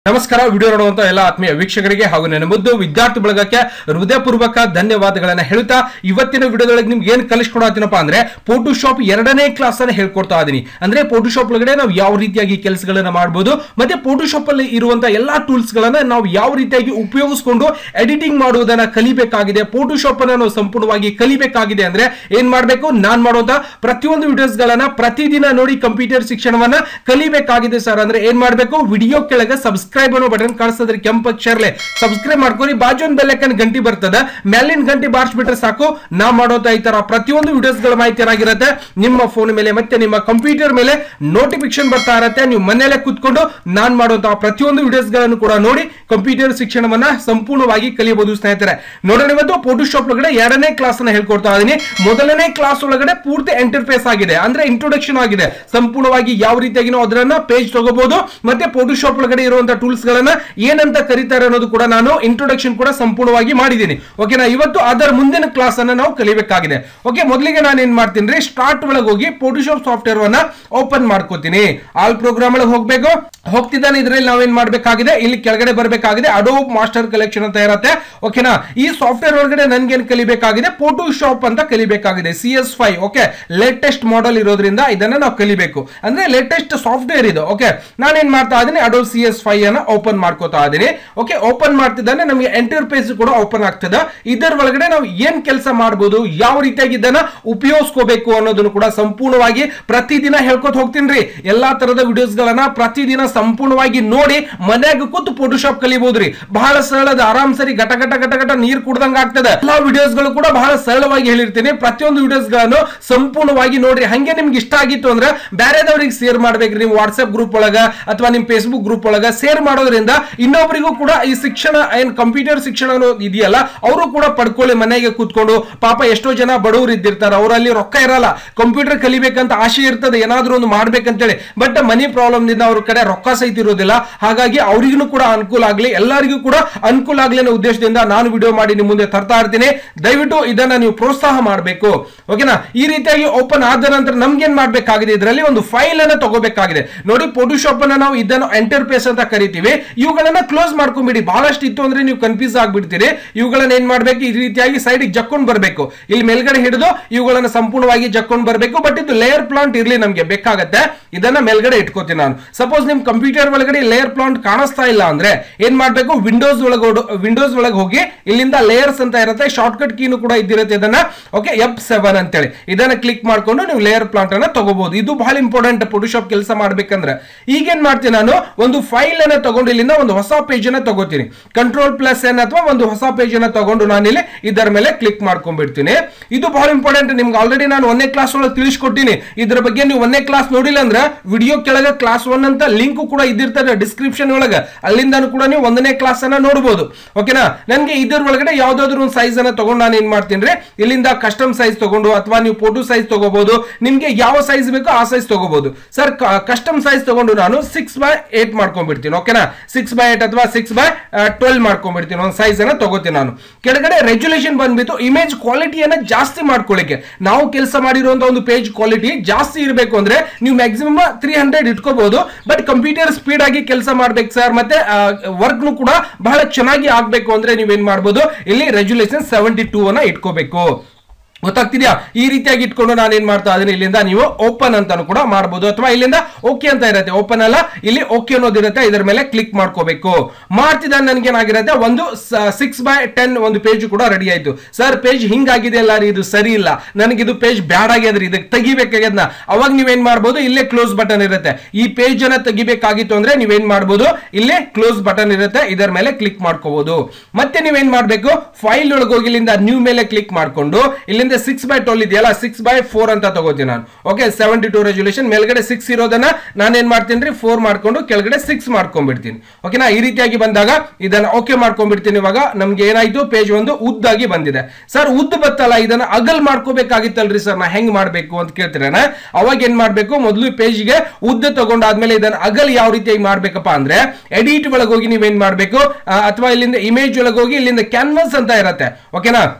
ನಮಸ್ಕಾರ ವಿಡಿಯೋ ನೋಡುವಂತ ಎಲ್ಲ ಆತ್ಮೀಯ ವೀಕ್ಷಕರಿಗೆ ಹಾಗೂ ನನ್ನ ಮುದ್ದು ವಿದ್ಯಾರ್ಥಿ ಬಳಗಕ್ಕೆ ಹೃದಯಪೂರ್ವಕ ಧನ್ಯವಾದಗಳನ್ನ ಹೇಳ್ತಾ ಇವತ್ತಿನ ವಿಡಿಯೋದೊಳಗೆ ನಿಮ್ಗೆ ಏನ್ ಕಲಿಸ್ಕೊಡತ್ತೀನಪ್ಪ ಅಂದ್ರೆ ಫೋಟೋಶಾಪ್ ಎರಡನೇ ಕ್ಲಾಸ್ ಅನ್ನ ಹೇಳ್ಕೊಡ್ತಾ ಇದೀನಿ ಅಂದ್ರೆ ಫೋಟೋಶಾಪ್ ಒಳಗಡೆ ನಾವು ಯಾವ ರೀತಿಯಾಗಿ ಕೆಲಸಗಳನ್ನ ಮಾಡಬಹುದು ಮತ್ತೆ ಫೋಟೋಶಾಪ್ ಅಲ್ಲಿ ಇರುವಂತ ಎಲ್ಲಾ ಟೂಲ್ಸ್ ಗಳನ್ನ ನಾವು ಯಾವ ರೀತಿಯಾಗಿ ಉಪಯೋಗಿಸ್ಕೊಂಡು ಎಡಿಟಿಂಗ್ ಮಾಡುವುದನ್ನ ಕಲಿಬೇಕಾಗಿದೆ ಫೋಟೋಶಾಪ್ ಅನ್ನ ನಾವು ಸಂಪೂರ್ಣವಾಗಿ ಕಲಿಬೇಕಾಗಿದೆ ಅಂದ್ರೆ ಏನ್ ಮಾಡ್ಬೇಕು ನಾನ್ ಮಾಡುವಂತ ಪ್ರತಿಯೊಂದು ವಿಡಿಯೋಸ್ ಗಳನ್ನ ಪ್ರತಿದಿನ ನೋಡಿ ಕಂಪ್ಯೂಟರ್ ಶಿಕ್ಷಣವನ್ನ ಕಲಿಬೇಕಾಗಿದೆ ಸರ್ ಅಂದ್ರೆ ಏನ್ ಮಾಡ್ಬೇಕು ವಿಡಿಯೋ ಕೆಳಗೆ ಸಬ್ಸ್ಕ್ರೈಬ್ ಅನ್ನೋ ಬಟನ್ ಕಾಣಿಸ್ತದ್ರಿ ಕೆಂಪ ಅಕ್ಷರಲೆ ಸಬ್ಸ್ಕ್ರೈಬ್ ಮಾಡ್ಕೊರಿ ಬಾಜು ಒಂದು ಬೆಲ್ಲಕ್ಕನ್ ಗಂಟಿ ಬರ್ತದ ಮೇಲಿನ ಗಂಟಿ ಬಾರಿಸ್ಬಿಟ್ರೆ ಸಾಕು ನಾ ಮಾಡೋತ ಈ ತರ ಪ್ರತಿಯೊಂದು ವಿಡಿಯೋಸ್ ಗಳ ಮಾಹಿತಿ ಏನಾಗಿರುತ್ತೆ ನಿಮ್ಮ ಫೋನ್ ಮೇಲೆ ಮತ್ತೆ ನಿಮ್ಮ ಕಂಪ್ಯೂಟರ್ ಮೇಲೆ ನೋಟಿಫಿಕೇಶನ್ ಬರ್ತಾ ಇರತ್ತೆ ನೀವು ಮನೆಯಲ್ಲೇ ಕೂತ್ಕೊಂಡು ನಾನ್ ಮಾಡುವಂತಹ ಪ್ರತಿಯೊಂದು ವಿಡಿಯೋಸ್ ಗಳನ್ನು ಕೂಡ ನೋಡಿ ಕಂಪ್ಯೂಟರ್ ಶಿಕ್ಷಣವನ್ನ ಸಂಪೂರ್ಣವಾಗಿ ಕಲಿಯಬಹುದು ಸ್ನೇಹಿತರೆ ನೋಡೋಣ ಇವತ್ತು ಫೋಟೋಶಾಪ್ ಒಳಗಡೆ ಎರಡನೇ ಕ್ಲಾಸ್ ಅನ್ನ ಹೇಳ್ಕೊಡ್ತಾ ಇದೀನಿ ಮೊದಲನೇ ಕ್ಲಾಸ್ ಒಳಗಡೆ ಪೂರ್ತಿ ಇಂಟರ್ಫೇಸ್ ಆಗಿದೆ ಅಂದ್ರೆ ಇಂಟ್ರೊಡಕ್ಷನ್ ಆಗಿದೆ ಸಂಪೂರ್ಣವಾಗಿ ಯಾವ ರೀತಿಯಾಗಿ ನಾವು ಅದನ್ನ ಪೇಜ್ ತಗೋಬಹುದು ಮತ್ತೆ ಫೋಟೋಶಾಪ್ ಒಳಗಡೆ ಇರುವಂತಹ ಟೂಲ್ಸ್ ಗಳನ್ನ ಏನಂತ ಕರೀತಾರೆ ಅನ್ನೋದು ಕೂಡ ನಾನು ಇಂಟ್ರೊಡಕ್ಷನ್ ಕೂಡ ಸಂಪೂರ್ಣವಾಗಿ ಮಾಡಿದ್ದೀನಿ ಓಕೆನಾ ಇವತ್ತು ಅದರ ಮುಂದಿನ ಕ್ಲಾಸ್ ಅನ್ನ ನಾವು ಕಲಿಬೇಕಾಗಿದೆ ಓಕೆ ಮೊದಲಿಗೆ ನಾನು ಏನ್ ಮಾಡ್ತೀನಿ ಸ್ಟಾರ್ಟ್ ಒಳಗೆ ಹೋಗಿ ಫೋಟೋಶಾಪ್ ಸಾಫ್ಟ್ವೇರ್ ಅನ್ನ ಓಪನ್ ಮಾಡ್ಕೋತೀನಿ ಆಲ್ ಪ್ರೋಗ್ರಾಮ್ ಒಳಗೆ ಹೋಗ್ಬೇಕು ಹೋಗ್ತಿದ್ದಾನೆ ಇದ್ರಲ್ಲಿ ನಾವೇನ್ ಮಾಡ್ಬೇಕಾಗಿದೆ ಇಲ್ಲಿ ಕೆಳಗಡೆ ಬರಬೇಕಾಗಿದೆ ಅಡೋಬ್ ಮಾಸ್ಟರ್ ಕಲೆಕ್ಷನ್ ಅಂತ ಇರತ್ತೆ ಓಕೆನಾ ಈ ಸಾಫ್ಟ್ವೇರ್ ಒಳಗಡೆ ನನ್ಗೇನ್ ಕಲಿಬೇಕಾಗಿದೆ ಫೋಟೋಶಾಪ್ ಅಂತ ಕಲಿಬೇಕಾಗಿದೆ C S five okay latest model ಇರೋದ್ರಿಂದ ಇದನ್ನ ನಾವು ಕಲಿಬೇಕು ಅಂದ್ರೆ ಲೇಟೆಸ್ಟ್ ಸಾಫ್ಟ್ವೇರ್ ಇದು ಓಕೆ ನಾನೇನ್ ಮಾಡ್ತಾ ಇದ್ದೀನಿ ಅಡೋ ಸಿ ಎಸ್ ಫೈವ್ ಅನ್ನ ಓಪನ್ ಮಾಡ್ಕೋತಾ ಇದ್ದೀನಿ ಓಕೆ ಓಪನ್ ಮಾಡ್ತಿದ್ದಾನೆ ನಮಗೆ ಎಂಟರ್ ಪೇಜ್ ಕೂಡ ಓಪನ್ ಆಗ್ತದೆ ಇದರ ಒಳಗಡೆ ನಾವು ಏನ್ ಕೆಲಸ ಮಾಡಬಹುದು ಯಾವ ರೀತಿಯಾಗಿ ಇದನ್ನ ಉಪಯೋಗಿಸ್ಕೋಬೇಕು ಅನ್ನೋದನ್ನು ಕೂಡ ಸಂಪೂರ್ಣವಾಗಿ ಪ್ರತಿದಿನ ಹೇಳ್ಕೊತ ಹೋಗ್ತೀನಿ ಎಲ್ಲಾ ತರದ ವಿಡಿಯೋಸ್ ಗಳನ್ನ ಪ್ರತಿದಿನ ಸಂಪೂರ್ಣವಾಗಿ ನೋಡಿ ಮನ್ಯಾಗ ಕೂತು ಫೋಟೋಶಾಪ್ ಕಲಿಬಹುದ್ರಿ ಬಹಳ ಸರಳದ ಆರಾಮ್ ಸರಿ ಘಟ ಘಟ ಘಟ ಘಟ ನೀರ್ ಕುಡ್ದಂಗ ಆಗ್ತದೆ ಎಲ್ಲಾ ವಿಡಿಯೋಸ್ ಗಳು ಕೂಡ ಬಹಳ ಸರಳವಾಗಿ ಹೇಳಿರ್ತೀನಿ ಪ್ರತಿಯೊಂದು ವಿಡಿಯೋಸ್ ಗಳನ್ನು ಸಂಪೂರ್ಣವಾಗಿ ನೋಡ್ರಿ ಹಂಗೆ ನಿಮ್ಗೆ ಇಷ್ಟ ಆಗಿತ್ತು ಅಂದ್ರೆ ಬೇರೆದವ್ರಿಗೆ ಶೇರ್ ಮಾಡ್ಬೇಕ್ರಿ ನೀವು ವಾಟ್ಸ್ಆಪ್ ಗ್ರೂಪ್ ಒಳಗ ಅಥವಾ ನಿಮ್ ಫೇಸ್ಬುಕ್ ಗ್ರೂಪ್ ಒಳಗ ಶೇರ್ ಮಾಡೋದ್ರಿಂದ ಇನ್ನೊಬ್ಬರಿಗೂ ಕೂಡ ಈ ಶಿಕ್ಷಣ ಏನ್ ಕಂಪ್ಯೂಟರ್ ಶಿಕ್ಷಣ ಅನ್ನೋದು ಇದೆಯಲ್ಲ ಅವರು ಕೂಡ ಪಡ್ಕೊಳ್ಳಿ ಮನೆಗೆ ಕೂತ್ಕೊಂಡು ಪಾಪ ಎಷ್ಟೋ ಜನ ಬಡವರು ಇದ್ದಿರ್ತಾರೆ ಅವರಲ್ಲಿ ರೊಕ್ಕ ಇರಲ್ಲ ಕಂಪ್ಯೂಟರ್ ಕಲಿಬೇಕಂತ ಆಸೆ ಇರ್ತದೆ ಏನಾದ್ರೂ ಒಂದು ಮಾಡ್ಬೇಕಂತೇಳಿ ಬಟ್ ಮನಿ ಪ್ರಾಬ್ಲಮ್ ದಿಂದ ಅವ್ರ ಕಡೆ ರೊಕ್ಕ ಸಹಿತ ಇರೋದಿಲ್ಲ ಹಾಗಾಗಿ ಅವ್ರಿಗೂ ಕೂಡ ಅನುಕೂಲ ಆಗ್ಲಿ ಎಲ್ಲರಿಗೂ ಕೂಡ ಅನುಕೂಲ ಆಗ್ಲಿ ಅನ್ನೋ ಉದ್ದೇಶದಿಂದ ನಾನು ವಿಡಿಯೋ ಮಾಡಿ ನಿಮ್ ಮುಂದೆ ತರ್ತಾ ಇರ್ತೀನಿ ದಯವಿಟ್ಟು ಇದನ್ನ ನೀವು ಪ್ರೋತ್ಸಾಹ ಮಾಡಬೇಕು ಓಕೆನಾ ಈ ರೀತಿಯಾಗಿ ಓಪನ್ ಆದ ನಂತರ ನಮ್ಗೆ ಏನ್ ಮಾಡ್ಬೇಕಾಗಿದೆ ಇದರಲ್ಲಿ ಒಂದು ಫೈಲ್ ಅನ್ನ ತಗೋಬೇಕಾಗಿದೆ ನೋಡಿ ಫೋಟೋಶಾಪ್ ಅನ್ನ ನಾವು ಇದನ್ನು ಎಂಟರ್ಪೇಸ್ ಅಂತ ಕರಿತೀವಿ ಇವುಗಳನ್ನ ಕ್ಲೋಸ್ ಮಾಡ್ಕೊಂಡ್ಬಿಡಿ ಬಹಳಷ್ಟು ಇತ್ತು ಅಂದ್ರೆ ನೀವು ಕನ್ಫ್ಯೂಸ್ ಆಗ್ಬಿಡ್ತೀರಿ ಇವುಗಳನ್ನ ಏನ್ ಮಾಡ್ಬೇಕು ಈ ರೀತಿಯಾಗಿ ಸೈಡ್ ಜಕ್ಕೊಂಡ್ ಬರಬೇಕು ಇಲ್ಲಿ ಮೇಲ್ಗಡೆ ಹಿಡಿದು ಇವುಗಳನ್ನ ಸಂಪೂರ್ಣವಾಗಿ ಜಕ್ಕೊಂಡ್ ಬರಬೇಕು ಬಟ್ ಇದು ಲೇಯರ್ ಪ್ಲಾಂಟ್ ಇರ್ಲಿ ನಮ್ಗೆ ಬೇಕಾಗತ್ತೆ ಇದನ್ನ ಮೇಲ್ಗಡೆ ಇಟ್ಕೋತೀನಿ ನಾನು ಸಪೋಸ್ ನಿಮ್ ಕಂಪ್ಯೂಟರ್ ಒಳಗಡೆ ಲೇಯರ್ ಪ್ಲಾಂಟ್ ಕಾಣಿಸ್ತಾ ಇಲ್ಲ ಅಂದ್ರೆ ಏನ್ ಮಾಡ್ಬೇಕು ವಿಂಡೋಸ್ ಒಳಗೆ ವಿಂಡೋಸ್ ಒಳಗೆ ಹೋಗಿ ಇಲ್ಲಿಂದ ಲೇಯರ್ಸ್ ಅಂತ ಇರುತ್ತೆ ಶಾರ್ಟ್ ಕಟ್ ಕೀನು ಕೂಡ ಇದ್ದಿರುತ್ತೆ ಇದನ್ನ ಓಕೆ ಎಫ್ ಸೆವೆನ್ ಅಂತೇಳಿ ಇದನ್ನ ಕ್ಲಿಕ್ ಮಾಡ್ಕೊಂಡು ನೀವು ಲೇಯರ್ ಪ್ಲಾಂಟ್ ಅನ್ನ ತಗೋಬಹುದು ಇದು ಬಹಳ ಇಂಪಾರ್ಟೆಂಟ್ ಫೋಟೋಶಾಪ್ ಕೆಲಸ ಮಾಡ್ಬೇಕಂದ್ರೆ ಈಗೇನ್ ಮಾಡ್ತೀನಿ ನಾನು ಒಂದು ಫೈಲ್ ಅನ್ನ ತಗೊಂಡು ಇಲ್ಲಿಂದ ಒಂದು ಹೊಸ ಪೇಜ್ ಅನ್ನ ತಗೋತೀನಿ ಕಂಟ್ರೋಲ್ ಪ್ಲಸ್ ಎನ್ ಅಥವಾ ಒಂದು ಹೊಸ ಪೇಜ್ ಅನ್ನ ತಗೊಂಡು ನಾನು ಇಲ್ಲಿ ಇದರ ಮೇಲೆ ಕ್ಲಿಕ್ ಮಾಡ್ಕೊಂಡ್ಬಿಡ್ತೀನಿ ಇದು ಬಹಳ ಇಂಪಾರ್ಟೆಂಟ್ ನಿಮ್ಗೆ ಆಲ್ರೆಡಿ ನಾನು ಒಂದೇ ಕ್ಲಾಸ್ ಒಳಗೆ ತಿಳಿಸ್ಕೊಟ್ಟಿನಿ ಇದ್ರ ಬಗ್ಗೆ ನೀವು ಒಂದೇ ಕ್ಲಾಸ್ ನೋಡಿಲ್ಲ ಅಂದ್ರೆ ವಿಡಿಯೋ ಕೆಳಗೆ ಕ್ಲಾಸ್ ಒನ್ ಅಂತ ಲಿಂಕ್ ಕೂಡ ಇದ್ದಿರ್ತದೆ ಡಿಸ್ಕ್ರಿಪ್ಷನ್ ಒಳಗೆ ಅಲ್ಲಿಂದ ಕೂಡ ನೀವು ಒಂದನೇ ಕ್ಲಾಸ್ ಅನ್ನ ನೋಡಬಹುದು ಓಕೆನಾ ನನಗೆ ಇದ್ರ ಒಳಗಡೆ ಯಾವ್ದಾದ್ರು ಒಂದು ಸೈಜ್ ಅನ್ನ ತಗೊಂಡು ನಾನು ಏನ್ ಮಾಡ್ತೀನಿ ರೀ ಇಲ್ಲಿಂದ ಕಸ್ಟಮ್ ಸೈಜ್ ತಗೊಂಡು ಅಥವಾ ನೀವು ಫೋಟೋ ಸೈಜ್ ತಗೋಬಹುದು ನಿಮ್ಗೆ ಯಾವ ಸೈಜ್ ಬೇಕೋ ಆ ಸೈಜ್ ತಗೋಬಹುದು ಸರ್ ಕಸ್ಟಮ್ ಸೈಜ್ ತಗೊಂಡು ನಾನು ಸಿಕ್ಸ್ ಬೈ ಏಟ್ ಮಾಡ್ಕೊಂಡ್ಬಿಡ್ತೀನಿ ಓಕೆನಾ ಸಿಕ್ಸ್ ಬೈ ಏಟ್ ಅಥವಾ ಸಿಕ್ಸ್ ಬೈ ಟ್ವೆಲ್ ಮಾಡ್ಕೊಂಡ್ಬಿಡ್ತೀನಿ ಒಂದು ಸೈಜ್ ಅನ್ನ ತಗೋತೀನಿ ನಾನು ಕೆಳಗಡೆ ರೆಗ್ಯುಲೇಷನ್ ಬಂದ್ಬಿಟ್ಟು ಇಮೇಜ್ ಕ್ವಾಲಿಟಿಯನ್ನ ಜಾಸ್ತಿ ಮಾಡ್ಕೊಳ್ಳಿಕ್ಕೆ ನಾವು ಕೆಲಸ ಮಾಡಿರುವಂತ ಒಂದು ಪೇಜ್ ಕ್ವಾಲಿಟಿ ಜಾಸ್ತಿ ಇರಬೇಕು ಅಂದ್ರೆ ನೀವು ಮ್ಯಾಕ್ಸಿಮಮ್ ತ್ರೀ ಹಂಡ್ರೆಡ್ ಇಟ್ಕೋಬಹುದು ಬಟ್ ಕಂಪ್ಯೂಟರ್ ಸ್ಪೀಡ್ ಆಗಿ ಕೆಲಸ ಮಾಡ್ಬೇಕು ಸರ್ ಮತ್ತೆ ವರ್ಕ್ನು ಕೂಡ ಬಹಳ ಚೆನ್ನಾಗಿ ಆಗ್ಬೇಕು ಅಂದ್ರೆ ನೀವೇನ್ ಮಾಡ್ಬೋದು ಇಲ್ಲಿ ರೆಗ್ಯುಲೇಷನ್ ಸೆವೆಂಟಿ ಟೂ ಅನ್ನ ಇಟ್ಕೋಬೇಕು ಗೊತ್ತಾಗ್ತಿದ್ಯಾ ಈ ರೀತಿಯಾಗಿ ಇಟ್ಕೊಂಡು ನಾನು ಏನ್ ಮಾಡ್ತಾ ಇದೀನಿ ಇಲ್ಲಿಂದ ನೀವು ಓಪನ್ ಅಂತಾನು ಕೂಡ ಮಾಡಬಹುದು ಅಥವಾ ಇಲ್ಲಿಂದ ಓಕೆ ಅಂತ ಇರುತ್ತೆ ಓಪನ್ ಅಲ್ಲ ಇಲ್ಲಿ ಓಕೆ ಅನ್ನೋದಿರುತ್ತೆ ಇದರ ಮೇಲೆ ಕ್ಲಿಕ್ ಮಾಡ್ಕೋಬೇಕು ಮಾಡ್ತಿದ್ದ ನನ್ಗೆ ಏನಾಗಿರುತ್ತೆ ಒಂದು ಸಿಕ್ಸ್ ಬೈ ಟೆನ್ ಒಂದು ಪೇಜ್ ಕೂಡ ರೆಡಿ ಆಯ್ತು ಸರ್ ಪೇಜ್ ಹಿಂಗಾಗಿದೆ ಅಲ್ಲ ರೀ ಇದು ಸರಿ ಇಲ್ಲ ನನಗೆ ಇದು ಪೇಜ್ ಬ್ಯಾಡ್ ಆಗ್ಯದ್ರಿ ಇದಕ್ಕೆ ತೆಗಿಬೇಕಾಗ್ಯದ್ನ ಅವಾಗ ನೀವೇನ್ ಮಾಡ್ಬೋದು ಇಲ್ಲೇ ಕ್ಲೋಸ್ ಬಟನ್ ಇರುತ್ತೆ ಈ ಪೇಜ್ ಅನ್ನ ತೆಗಿಬೇಕಾಗಿತ್ತು ಅಂದ್ರೆ ನೀವೇನ್ ಮಾಡ್ಬೋದು ಇಲ್ಲೇ ಕ್ಲೋಸ್ ಬಟನ್ ಇರುತ್ತೆ ಇದರ ಮೇಲೆ ಕ್ಲಿಕ್ ಮಾಡ್ಕೋಬಹುದು ಮತ್ತೆ ನೀವೇನ್ ಮಾಡ್ಬೇಕು ಫೈಲ್ ಒಳಗೆ ಹೋಗಿ ಇಲ್ಲಿಂದ ನ್ಯೂ ಮೇಲೆ ಕ್ಲಿಕ್ ಮಾಡ್ಕೊಂಡು ಇಲ್ಲಿಂದ ಸಿಕ್ಸ್ ಬೈ ಟ್ವೆಲ್ ಇದೆಯಲ್ಲ ಸಿಕ್ಸ್ ಬೈ ಫೋರ್ ಅಂತ ತಗೋತೀನಿ ನಾನು ಓಕೆ ಸೆವೆಂಟಿ ಟೂ ರೆಸೊಲ್ಯೂಷನ್ ಮೇಲ್ಗಡೆ ಸಿಕ್ಸ್ ಇರೋದನ್ನ ನಾನು ಏನ್ ಮಾಡ್ತೀನಿ ರೀ ಫೋರ್ ಮಾಡ್ಕೊಂಡು ಕೆಳಗಡೆ ಸಿಕ್ಸ್ ಮಾಡ್ಕೊಂಡ್ಬಿಡ್ತೀನಿ ಓಕೆನಾ ಈ ರೀತಿಯಾಗಿ ಬಂದಾಗ ಇದನ್ನ ಓಕೆ ಮಾಡ್ಕೊಂಡ್ಬಿಡ್ತೀನಿ ಇವಾಗ ನಮ್ಗೆ ಏನಾಯ್ತು ಪೇಜ್ ಒಂದು ಉದ್ದಾಗಿ ಬಂದಿದೆ ಸರ್ ಉದ್ದ ಬತ್ತಲ್ಲ ಇದನ್ನ ಅಗಲ್ ಮಾಡ್ಕೋಬೇಕಾಗಿತ್ತಲ್ರಿ ಸರ್ ನಾ ಹೆಂಗ್ ಮಾಡ್ಬೇಕು ಅಂತ ಕೇಳ್ತೀರೇನ ಅವಾಗ ಏನ್ ಮಾಡ್ಬೇಕು ಮೊದಲು ಪೇಜ್ಗೆ ಉದ್ದ ತಗೊಂಡಾದ್ಮೇಲೆ ಇದನ್ನ ಅಗಲ್ ಯಾವ ರೀತಿಯಾಗಿ ಮಾಡ್ಬೇಕಪ್ಪ ಅಂದ್ರೆ ಎಡಿಟ್ ಒಳಗೆ ಹೋಗಿ ನೀವೇನ್ ಮಾಡ್ಬೇಕು ಅಥವಾ ಇಲ್ಲಿಂದ ಇಮೇಜ್ ಒಳಗೆ ಹೋಗಿ ಇಲ್ಲಿಂದ ಕ್ಯಾನ್ವಸ್ ಅಂತ ಇರತ್ತೆ ಓಕೆನಾ